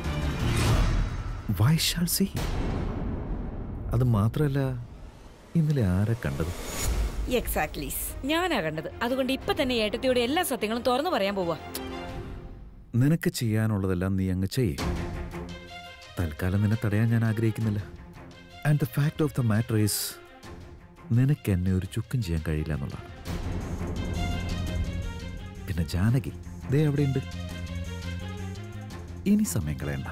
വൈ ഷാൾ സി അത് മാത്രമല്ല ഇന്നലെ ആരെ കണ്ടത് എക്സാക്ട്ലീസ് ഞാനാ കണ്ടത് അതുകൊണ്ട് ഇപ്പൊ തന്നെ ഏട്ടത്തിയോട് എല്ലാ സത്യങ്ങളും തുറന്നു പറയാൻ പോവാ നിനക്ക് ചെയ്യാനുള്ളതെല്ലാം നീ അങ്ങ് ചെയ്യേ തൽക്കാലം നിന്നെ തടയാൻ ഞാൻ ആഗ്രഹിക്കുന്നില്ല and the fact of the matter is നിനക്ക് എന്നെ ഒരു ചുക്കും ചെയ്യാൻ കഴിയില്ല എന്നുള്ളതാണ് പിന്നെ ജാനകി ദേ അവിടെയുണ്ട് ഇനി സമയം കളയണ്ട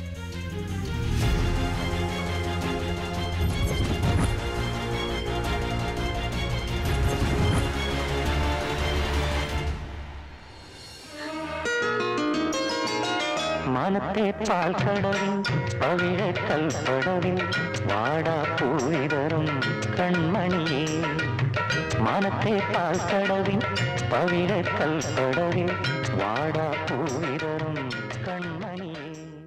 മാനത്തെ പാൽക്കടവിൽ പവിഴ കൽപ്പടവിൽ വാടാ പൂവിതറും കൺമണിയേ മാനത്തെ പാൽക്കടവിൽ പവിഴ കൽപ്പടവിൽ വാടാ പൂവിതറും കൺമണിയേ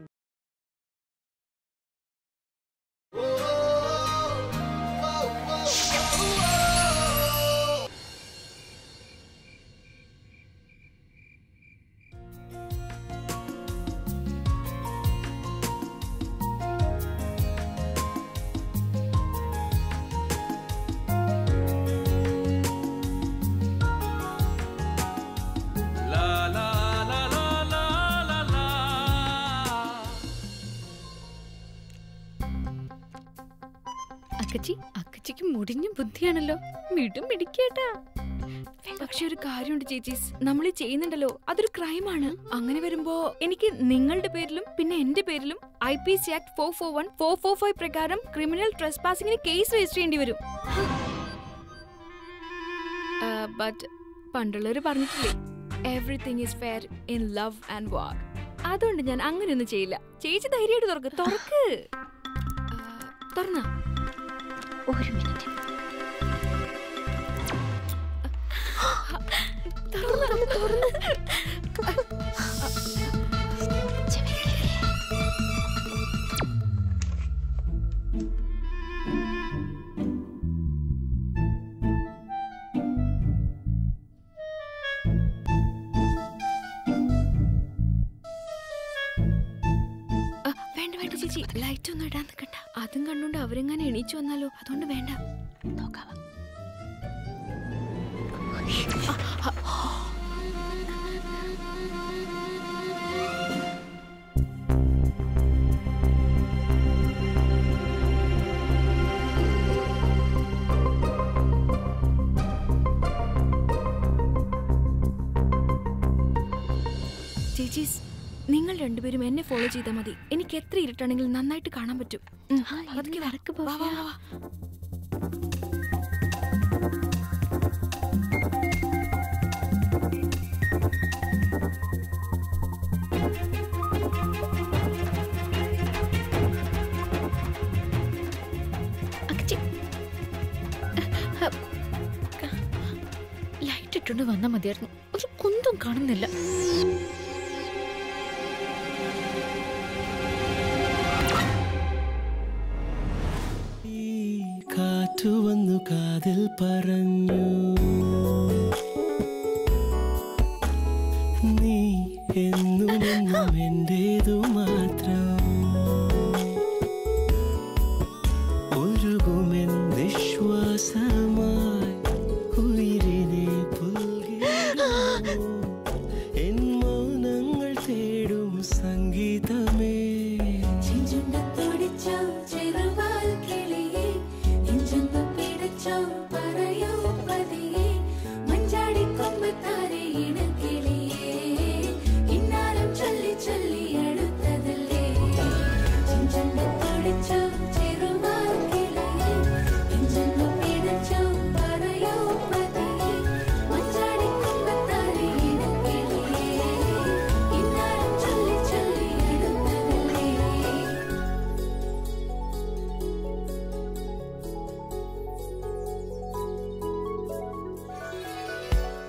അക്കച്ചി അക്കച്ചിക്ക് മുടിഞ്ഞ ബുദ്ധിയാണല്ലോ മിടും പിടിക്കേട്ടാ പക്ഷെ ഒരു കാര്യമുണ്ട് ചേച്ചീസ് നമ്മൾ ഈ ചെയ്യുന്നുണ്ടല്ലോ അതൊരു ക്രൈമാണ് അങ്ങനെ വരുമ്പോ എനിക്ക് നിങ്ങളുടെ പേരിലും പിന്നെ എന്റെ പേരിലും I P C act four four one four four five പ്രകാരം ക്രിമിനൽ ട്രസ്പാസിംഗിന് കേസ് രജിസ്റ്റർ ചെയ്യേണ്ടി വരും ബട്ട് പണ്ടുള്ളവര് പറഞ്ഞിട്ടില്ലേ everything is fair in love and war അതുകൊണ്ട് ഞാൻ അങ്ങനെയൊന്നും ചെയ്യില്ല ചേച്ചി ധൈര്യമായിട്ട് തുറക്ക് തുറക്ക് തുറന്ന ഒരു മിനിറ്റ് തുറന്ന് തുറന്ന് ആ, വേണ്ട വേണ്ട ചേച്ചി ലൈറ്റ് ഒന്നും ഇടാൻ നിൽക്കണ്ട അതും കണ്ടുകൊണ്ട് അവരെങ്ങനെ എണീച്ചു വന്നാലോ അതുകൊണ്ട് വേണ്ട നോക്കാം ചേച്ചീസ് നിങ്ങൾ രണ്ടുപേരും എന്നെ ഫോളോ ചെയ്താൽ മതി എനിക്ക് എത്ര ഇരുട്ടാണെങ്കിലും നന്നായിട്ട് കാണാൻ പറ്റും ഉം, പതുക്കെ വാ. വടക്ക് വാ, വാ, വാ, വാ. അക്കച്ചി ലൈറ്റ് ഇട്ടുകൊണ്ട് വന്നാൽ മതിയായിരുന്നു ഒരു കുന്തും കാണുന്നില്ല കാറ്റു വന്നു കാതിൽ പറഞ്ഞു നീ എന്നും എന്നും എന്റേതു മാത്രം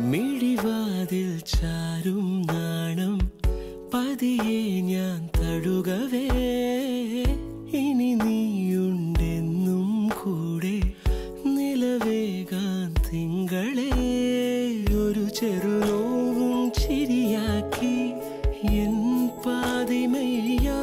മിഴിവാതിൽ ചാരും നാണം പതിയെ ഞാൻ തഴുകവേ ഇനി നീയുണ്ടെന്നും കൂടെ നിലവേകാൻ തിങ്കളെ ഒരു ചെറുനോവും ചിരിയാക്കി എൻ പാതിമയ്യായി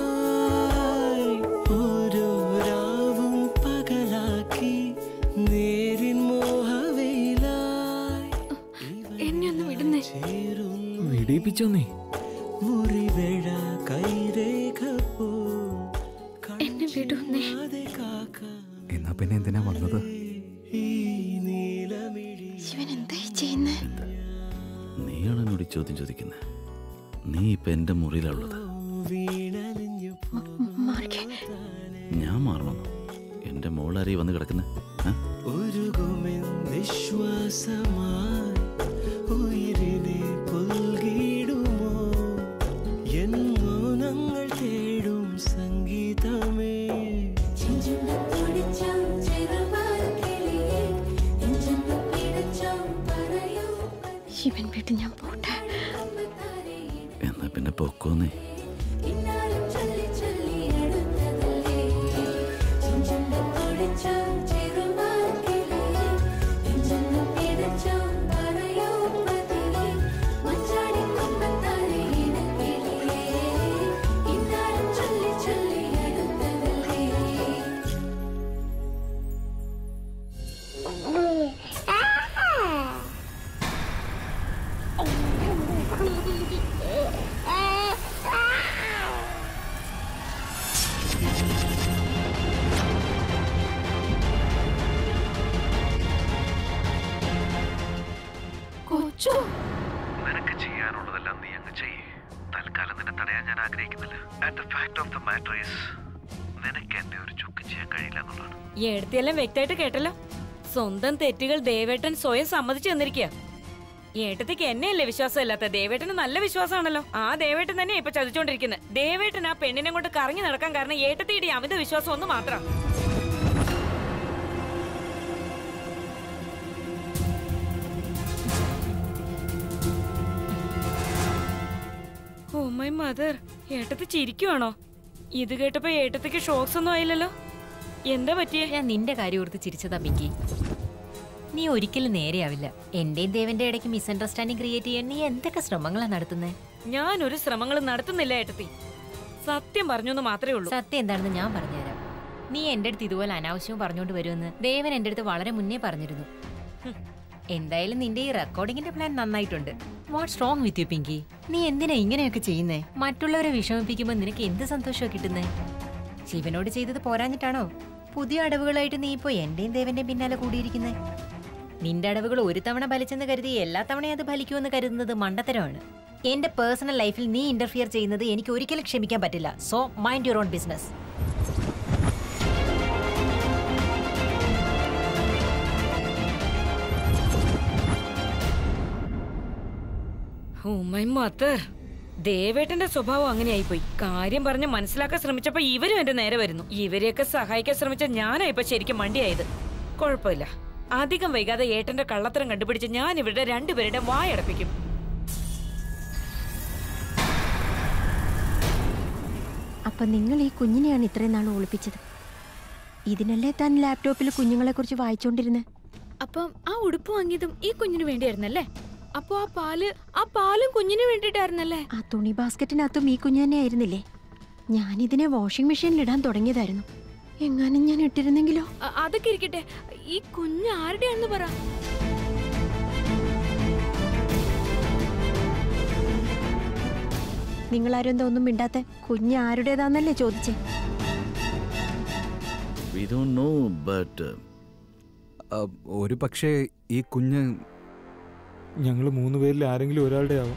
ഓരോ രാവും പകലാക്കി നേരിൻ മോഹവയിലായി എന്നെ ഒന്ന് വിടുന്നേ വിടിയിപ്പിച്ചോന്നേ മുറിവേഴ കൈരേഖ പോ എന്നെ വിടുന്നേ എന്നാ പിന്നെ എന്തിനാ വന്നത് ഈ നീലമിഴി ശിവൻ എന്തായി ചെയ്യുന്നേ നീയാണ് എന്നോട് ഈ ചോദ്യം ചോദിക്കുന്നത് നീ ഇപ്പൊ എന്റെ മുറിയിലുള്ളത് വീണലിഞ്ഞു മാറിക്കേ ഞാൻ മാറണമെന്നോ എന്റെ മോളാരി വന്ന് കിടക്കുന്നത് ഒരുകുമെൻ നിശ്വാസമായി ഉയിരിനെ പുൽകിടുമോ എൻ മൗനങ്ങൾ തേടും സംഗീതമേ ശിവൻ വീട്ടിൽ ഞാൻ പോട്ടെ എന്നാ പിന്നെ പൊക്കോന്നേ കൊച്ചു നിനക്ക് ചെയ്യാനുള്ളതെല്ലാം നീ അങ്ങ് ചെയ്യ് തൽക്കാലം നിന്നെ തടയാൻ ഞാൻ ആഗ്രഹിക്കുന്നില്ല and the fact of the matter is നിനക്ക് എന്നെ ഒരു ചുക്ക് ചെയ്യാൻ കഴിയില്ല എന്നുള്ളതാണ് ഈ എടുത്തിയെല്ലാം വ്യക്തമായിട്ട് കേട്ടല്ലോ സ്വന്തം തെറ്റുകൾ ദേവേട്ടൻ സ്വയം സമ്മതിച്ചു തന്നിരിക്കുക ഏട്ടത്തിക്ക് എന്നെയല്ലേ വിശ്വാസമില്ലാത്ത ദേവേട്ടന് നല്ല വിശ്വാസമാണല്ലോ ആ ദേവേട്ടൻ തന്നെ ഇപ്പൊ ചതിച്ചോണ്ടിരിക്കുന്നത് ദേവേട്ടൻ ആ പെണ്ണിനെ കൊണ്ട് കറങ്ങി നടക്കാൻ കാരണം ഏട്ടത്തിയുടെ ഈ അമിത വിശ്വാസം ഒന്ന് മാത്രം ഓ മൈ മദർ ഏട്ടത്തി ചിരിക്കുവാണോ ഇത് കേട്ടപ്പോ ഏട്ടത്തിക്ക് ഷോക്സ് ഒന്നും ആയില്ലല്ലോ എന്താ പറ്റിയേ ഞാൻ നിന്റെ കാര്യം ഓർത്ത് ചിരിച്ചതാ പിങ്കി നീ ഒരിക്കലും നേരെയാവില്ല എന്റെയും ദേവന്റെ ഇടയ്ക്ക് മിസ്അണ്ടർസ്റ്റാൻഡിംഗ് ക്രിയേറ്റ് ചെയ്യാൻ നീ എന്തൊക്കെ ശ്രമങ്ങളാ നടത്തുന്നത് ഞാൻ ഒരു ശ്രമങ്ങളും നടത്തുന്നില്ല ഏട്ടത്തി സത്യം പറഞ്ഞു എന്ന് മാത്രമേ ഉള്ളൂ സത്യം എന്താണെന്ന് ഞാൻ പറഞ്ഞുതരാം നീ എന്റെ അടുത്ത് ഇതുപോലെ അനാവശ്യവും പറഞ്ഞുകൊണ്ട് വരുമെന്ന് ദേവൻ എന്റെ അടുത്ത് വളരെ മുന്നേ പറഞ്ഞിരുന്നു ഹും. എന്തായാലും നിന്റെ ഈ റെക്കോർഡിങ്ങിന്റെ പ്ലാൻ നന്നായിട്ടുണ്ട് what's wrong with you Pinky നീ എന്തിനാ ഇങ്ങനെയൊക്കെ ചെയ്യുന്നേ മറ്റുള്ളവരെ വിഷമിപ്പിക്കുമ്പോൾ നിനക്ക് എന്ത് സന്തോഷമാണ് കിട്ടുന്നേ ശിവനോട് ചെയ്തത് പോരാഞ്ഞിട്ടാണോ പുതിയ അടവുകളായിട്ട് നീ ഇപ്പോ എന്റെയും ദേവന്റെയും പിന്നാലെ കൂടിയിരിക്കുന്നേ നിന്റെ അടവുകൾ ഒരു തവണ ഫലിച്ചെന്ന് കരുതി എല്ലാ തവണയും അത് ഫലിക്കുമെന്ന് കരുതുന്നത് മണ്ടത്തരമാണ് എന്റെ പേഴ്സണൽ ലൈഫിൽ നീ ഇന്റർഫിയർ ചെയ്യുന്നത് എനിക്ക് ഒരിക്കലും ക്ഷമിക്കാൻ പറ്റില്ല so mind your own business oh my mother ദേവേട്ടന്റെ സ്വഭാവം അങ്ങനെയായി പോയി കാര്യം പറഞ്ഞ് മനസ്സിലാക്കാൻ ശ്രമിച്ചപ്പോ ഇവരും എന്റെ നേരെ വരുന്നു ഇവരെയൊക്കെ സഹായിക്കാൻ ശ്രമിച്ച ഞാനാ ഇപ്പൊ ശരിക്കും മണ്ടിയായത് കുഴപ്പമില്ല അധികം വൈകാതെ ഏട്ടന്റെ കള്ളത്തരം കണ്ടുപിടിച്ച് ഞാൻ ഇവരുടെ രണ്ടുപേരുടെ വായടപ്പിക്കും അപ്പൊ നിങ്ങൾ ഈ കുഞ്ഞിനെയാണ് ഇത്രയും നാൾ ഒളിപ്പിച്ചത് ഇതിനല്ലേ താൻ ലാപ്ടോപ്പിൽ കുഞ്ഞുങ്ങളെ കുറിച്ച് വായിച്ചോണ്ടിരുന്നത് അപ്പം ആ ഉടുപ്പ് വാങ്ങിയതും ഈ കുഞ്ഞിന് വേണ്ടിയായിരുന്നല്ലേ അപ്പൊ ആ പാല് ആ പാലും കുഞ്ഞിന് വേണ്ടിട്ടായിരുന്നല്ലേ ആ തുണി ബാസ്ക്കറ്റിനകത്തും ഈ കുഞ്ഞു തന്നെ ആയിരുന്നില്ലേ ഞാനിതിനെ വാഷിംഗ് മെഷീനിൽ ഇടാൻ തുടങ്ങിയതായിരുന്നു എങ്ങാനും ഞാൻ ഇട്ടിരുന്നെങ്കിലോ അ- അതൊക്കെ ഇരിക്കട്ടെ ഈ കുഞ്ഞ് ആരുടെയാണെന്ന് പറ നിങ്ങളാരും എന്താ ഒന്നും മിണ്ടാത്ത കുഞ്ഞ് ആരുടേതാന്നല്ലേ ചോദിച്ചേ വി ഡോണ്ട് നോ ബട്ട് ഒരു പക്ഷേ ഈ കുഞ്ഞ് ഞങ്ങൾ മൂന്ന് പേരിൽ ആരെങ്കിലും ഒരാളുടെ ആവും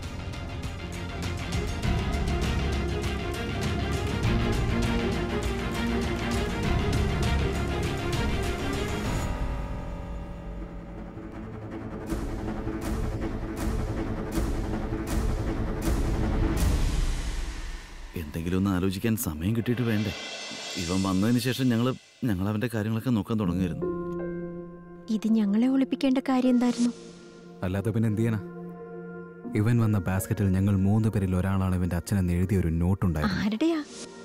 എന്തെങ്കിലും ഒന്ന് ആലോചിക്കാൻ സമയം കിട്ടിയിട്ട് വേണ്ടേ ഇവൻ വന്നതിന് ശേഷം ഞങ്ങൾ ഞങ്ങൾ അവന്റെ കാര്യങ്ങളൊക്കെ നോക്കാൻ തുടങ്ങിയിരുന്നു ഇത് ഞങ്ങളെ ഒളിപ്പിക്കേണ്ട കാര്യം എന്തായിരുന്നു അല്ലാതെ പിന്നെ എന്ത് ചെയ്യാനാ ഇവൻ വന്ന ബാസ്ക്കറ്റിൽ ഞങ്ങൾ മൂന്ന് പേരിൽ ഒരാളാണ് ഇവന്റെ അച്ഛനെന്ന് എഴുതിയ ഒരു നോട്ടുണ്ടായിരുന്നു ആരുടെയാ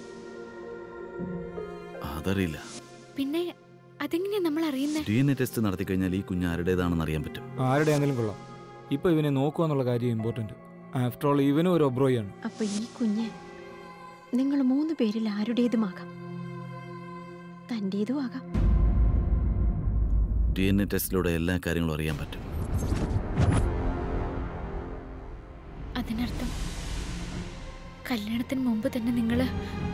അതറിയില്ല പിന്നെ അതെങ്ങനെയാ നമ്മൾ അറിയുന്നേ ഡി എൻ എ ടെസ്റ്റ് നടത്തി കഴിഞ്ഞാൽ ഈ കുഞ്ഞ് ആരുടേതാണെന്ന് അറിയാൻ പറ്റും ആരുടെ ആണെങ്കിലും കൊള്ളാം ഇപ്പൊ ഇവനെ നോക്കുക എന്നുള്ള കാര്യം ഇമ്പോർട്ടന്റ് ആഫ്റ്റർ ഓൾ ഇവനും ഒരു ഒബ്രോയാണ് അപ്പൊ ഈ കുഞ്ഞ് നിങ്ങൾ മൂന്ന് പേരിൽ ആരുടേതുമാകാം തൻ്റേതും ആകാം ഡി എൻ എ ടെസ്റ്റിലൂടെ എല്ലാ കാര്യങ്ങളും അറിയാൻ പറ്റും അതിനർത്ഥം കല്യാണത്തിന് മുമ്പ് തന്നെ നിങ്ങള്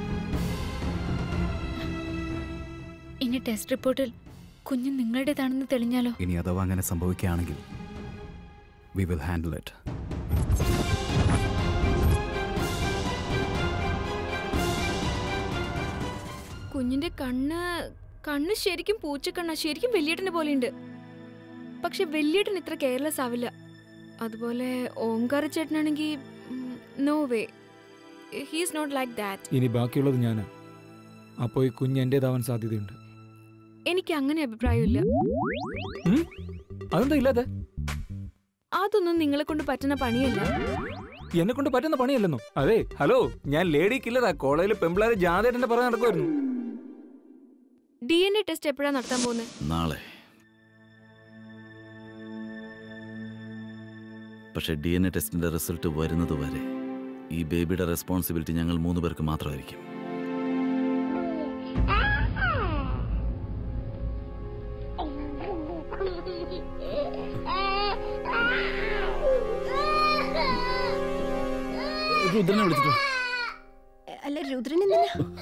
ഇനി ടെസ്റ്റ് റിപ്പോർട്ടിൽ കുഞ്ഞ് നിങ്ങളുടേതാണെന്ന് തെളിഞ്ഞാലോ ഇനി അഥവാ അങ്ങനെ സംഭവിക്കുകയാണെങ്കിൽ വി വിൽ ഹാൻഡിൽ ഇറ്റ് കുഞ്ഞിന്റെ കണ്ണ് കണ്ണ് ശരിക്കും പൂച്ചക്കണ്ണ ശരിക്കും വെള്ളിയേട്ടനെ പോലെയുണ്ട് പക്ഷെ വെള്ളിയേട്ടൻ ഇത്ര കെയർലെസ് ആവില്ല അതുപോലെ ഓംകാര ചേട്ടനാണെങ്കിൽ no way he's not like that ഇനി ബാക്കിയുള്ളത് ഞാനാ അപ്പോൾ ഈ കുഞ്ഞ് എന്റേതാവാൻ സാധ്യതയുണ്ട് എനിക്ക് അങ്ങനെ അഭിപ്രായമില്ല ഉം? അതെന്താ ഇല്ലാതെ അതൊന്നും നിങ്ങളെ കൊണ്ട് പറ്റുന്ന പണിയല്ല എന്നെ കൊണ്ട് പറ്റുന്ന പണിയല്ലെന്നോ അതെ ഹലോ ഞാൻ ലേഡി കില്ലറാ കോളേജിൽ പെമ്പിളാര് ജാതേട്ടന്റെ പറയാൻ നടക്കുമായിരുന്നു ഡി എൻ എ ടെസ്റ്റ് എപ്പോഴാണ് നടത്താൻ പോകുന്നത് നാളെ പക്ഷെ ഡി എൻ എ ടെസ്റ്റിന്റെ റിസൾട്ട് വരുന്നത് വരെ ഈ ബേബിയുടെ റെസ്പോൺസിബിലിറ്റി ഞങ്ങൾ മൂന്ന് പേർക്ക് മാത്രമായിരിക്കും രുദ്രനെ വിളിച്ചിട്ടോ അല്ല രുദ്രൻ എന്തിനാ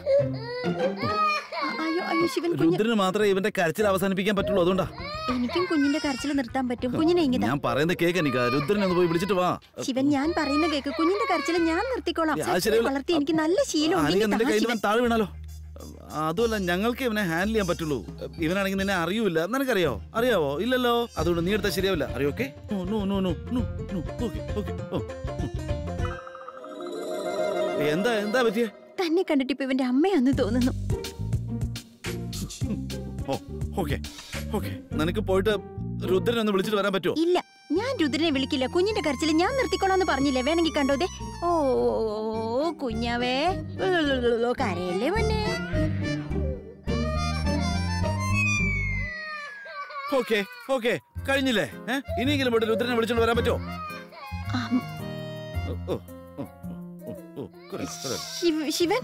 അയ്യോ അയ്യോ ശിവൻ കുഞ്ഞ് രുദ്രന് മാത്രമേ ഇവന്റെ കരച്ചിൽ അവസാനിപ്പിക്കാൻ പറ്റുള്ളൂ അതുകൊണ്ടാ എനിക്കും കുഞ്ഞിന്റെ കരച്ചിൽ നിർത്താൻ പറ്റും കുഞ്ഞിനെ ഇങ്ങിതാ ഞാൻ പറയുന്നത് കേക്ക് എനിക്ക് രുദ്രനെ ഒന്ന് പോയി വിളിച്ചിട്ട് വാ ശിവൻ ഞാൻ പറയുന്ന കേക്ക് കുഞ്ഞിന്റെ കരച്ചിൽ ഞാൻ നിർത്തിക്കോളാം ആ, ശരിയല്ല. വളർത്തി എനിക്ക് നല്ല ശീലമുണ്ട് ആരെങ്കിലും ഇങ്ങ് നിന്റെ താ, കയ്യിൽ ശിവൻ. ഇവൻ താഴെ വീണാലോ അതുമല്ല ഞങ്ങൾക്ക് ഇവനെ ഹാൻഡിൽ ചെയ്യാൻ പറ്റുള്ളൂ ഇവനാണെങ്കിൽ നിന്നെ അറിയൂല നിനക്കറിയോ അറിയാവോ ഇല്ലല്ലോ അതുകൊണ്ട് നീ എടുത്താൽ ശരിയാവില്ല അറിയോ ഓക്കെ എന്താ എന്താ പറ്റിയ തന്നെ കണ്ടിട്ട് ഇപ്പൊ ഇവന്റെ അമ്മയാന്ന് തോന്നുന്നു ഓ ഓക്കെ ഓക്കെ നിനക്ക് പോയിട്ട് രുദ്രനെ ഒന്ന് വിളിച്ചിട്ട് വരാൻ പറ്റുമോ ഇല്ല ഞാൻ രുദ്രനെ വിളിക്കില്ല കുഞ്ഞിന്റെ കരച്ചിൽ ഞാൻ നിർത്തിക്കോളാന്ന് പറഞ്ഞില്ലേ വേണമെങ്കിൽ കണ്ടോ ദേ ഓ കുഞ്ഞാവേ ഉള്ളുള്ളുള്ളുള്ളു, കരയല്ലേ പൊന്നെ ഓക്കെ ഓക്കെ കഴിഞ്ഞില്ലേ ഏ? ഇനിയെങ്കിലും പോയിട്ട് രുദ്രനെ വിളിച്ചോണ്ട് വരാൻ പറ്റുമോ ആം, ഓ, ഓ, ഓ, ഓ, ഓ, correct, correct. ശിവ- ശിവൻ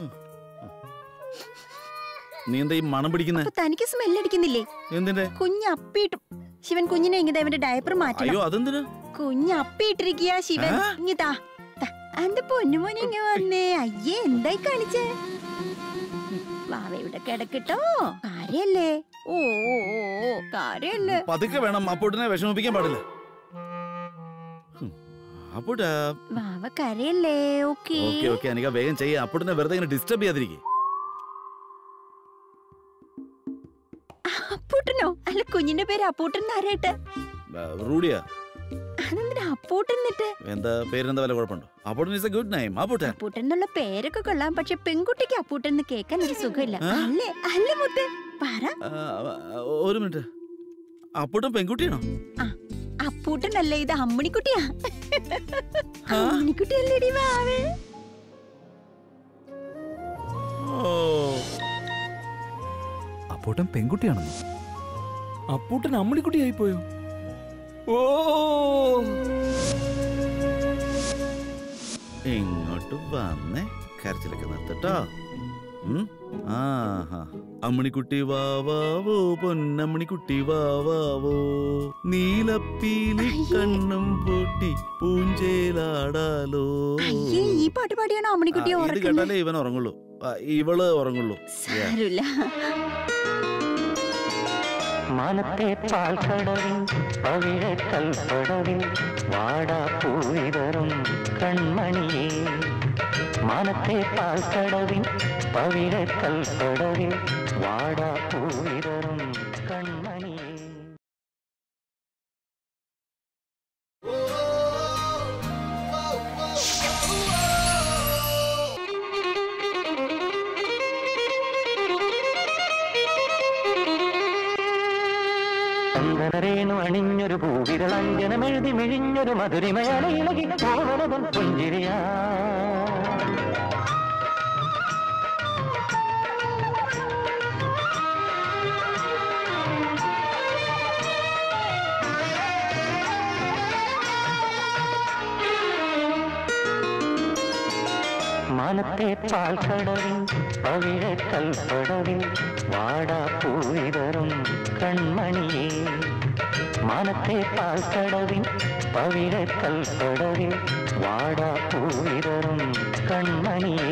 നീ എന്താ ഈ മണം പിടിക്കുന്നേ അപ്പൊ തനിക്ക് സ്മെല്ലടിക്കുന്നില്ലേ എന്തിന്റെ കുഞ്ഞ് അപ്പിയിട്ടു ശിവൻ കുഞ്ഞിനെ ഇങ്ങനെ അവന്റെ ഡയപ്പർ അയ്യോ മാറ്റണം അതെന്തിനാ കുഞ്ഞ് അപ്പിയിട്ടിരിക്കുക ശിവൻ ആ? ഇങ്ങിതാ എന്റെ പൊന്നുമോനെ ഇങ്ങ വന്നേ അയ്യേ എന്തായി കാണിച്ചേ വാവ ഇവിടെ കിടക്കിട്ടോ കാര്യല്ലേ ഓ ഓ ഓ, ഓ കാര്യല്ലേ പതുക്കെ വേണം അപ്പോട്ടിനെ വിഷമിപ്പിക്കാൻ പാടില്ല ഹും, അപ്പോട്ടാ വാവ കരയല്ലേ ഓക്കേ ഓക്കെ ഓക്കെ എനിക്ക് വേഗം ചെയ്യാം അപ്പോട്ടിനെ വെറുതെ ഇങ്ങനെ ഡിസ്റ്റർബ് ചെയ്യാതിരിക്കേ അപ്പൂട്ടനോ അല്ല കുഞ്ഞിന്റെ പേര് അപ്പൂട്ടൻ ആരേട്ട് റൂഡിയാ അതെന്തിനാ അപ്പൂട്ടൻ എന്നിട്ട് എന്താ പേരിനെന്താ വല്ല കുഴപ്പമുണ്ടോ അപ്പോട്ടൻ ഇസ് എ ഗുഡ് നെയിം അപ്പോട്ടൻ അപ്പൂട്ടൻ എന്നുള്ള പേരൊക്കെ കൊള്ളാം പക്ഷെ പെൺകുട്ടിക്ക് അപ്പൂട്ടൻ എന്ന് കേൾക്കാൻ ഒരു സുഖമില്ല ആ? അല്ലേ അല്ലേ മുത്ത് പറ ആ, ആ, ഒരു മിനിറ്റ് അപ്പോട്ടും പെൺകുട്ടിയാണോ അപ്പൂട്ടനല്ല ഇത് അമ്മിണിക്കുട്ടിയാ അമ്മിണിക്കുട്ടിയല്ലേടി വാവേ ഓ അപ്പോട്ടും പെൺകുട്ടിയാണെന്ന് അപ്പൂട്ടൻ അമ്മടിക്കുട്ടിയായി പോയോ ഓ ഇങ്ങോട്ട് വന്നേ കരച്ചിലൊക്കെ നിർത്തട്ടോ ഉം? ആഹാ. അമ്മിണിക്കുട്ടി വാവാവോ പൊന്നമ്മിണിക്കുട്ടി വാവാവോ നീലപ്പീലി കണ്ണും പൂട്ടി പൂഞ്ചേലാടാലോ അയ്യേ ഈ പാട്ട് പാടിയാണോ അമ്മിണിക്കുട്ടിയെ ആ, ഇത് ഉറക്കുന്നത് കേട്ടാലേ ഇവൻ ഉറങ്ങുള്ളൂ ആ, ഇവള് ഉറങ്ങുള്ളൂ സാരമില്ല മാനത്തെ പാൽക്കടവിൽ പവിഴക്കൽപ്പടവിൽ വാടാ പൂവിതറും കൺമണിയേ മാനത്തെ പാൽക്കടവിൽ പവിഴക്കൽപ്പടവിൽ വാടാ പൂവിതറും കൺമണിയേ ചന്ദനരേണു അണിഞ്ഞൊരു പൂവിരളഞ്ജനമെഴുതി മിഴിഞ്ഞൊരു മധുരിമയലയിലകി ഓമനതൻ പുഞ്ചിരിയാ മാനത്തെ പാൽക്കടവിൽ പവിഴ കൽപ്പടവിൽ വാടാ പൂവിതറും കൺമണിയേ മാനത്തെ പാൽക്കടവിൽ പവിഴ കൽപ്പടവിൽ വാടാ പൂവിതറും കൺമണിയേ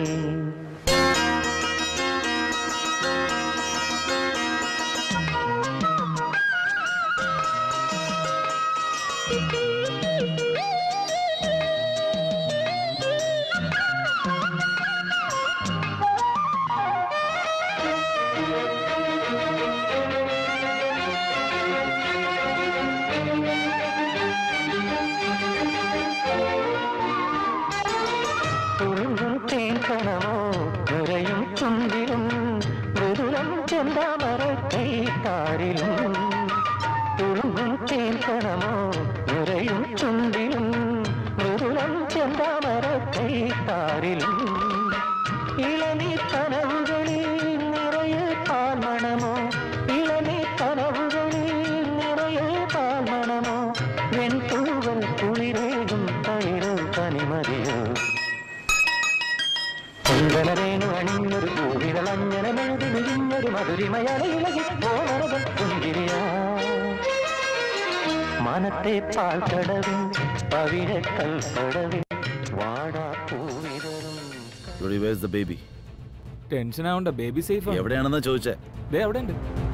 തുളുമ്പും തേൻകണമോ നിറയും ചുണ്ടിലും മൃദുലം ചെന്താമര കൈത്താരിലും തുളുമ്പും തേൻകണമോ നിറയും ചുണ്ടിലും മൃദുലം ചെന്താമര കൈത്താരിലും ഇളനീ കനവുകളിൽ നിറയെ പാൽമണമോ ഇളനീ കനവുകളിൽ നിറയെ പാൽമണമോ വെൺതൂവൽ കുളിരേകും തൈരോ കനിമതിയോ ചന്ദനരേണു അണിഞ്ഞൊരു പൂവിളഞ്ഞനമെഴുതി വിരിഞ്ഞൊരു മധുരിമയലയിലകി ഓമരതൻ പുഞ്ചിരിയാ മനത്തെ പാൽക്കടവിൽ പവിഴക്കൽപ്പടവിൽ വാടാ പൂവിതറും Lodi, where's the baby? Tension ആവണ്ട ബേബി സേഫ് എവിടെയാണെന്നാ ചോദിച്ചേ ദേ അവിടെ ഉണ്ട്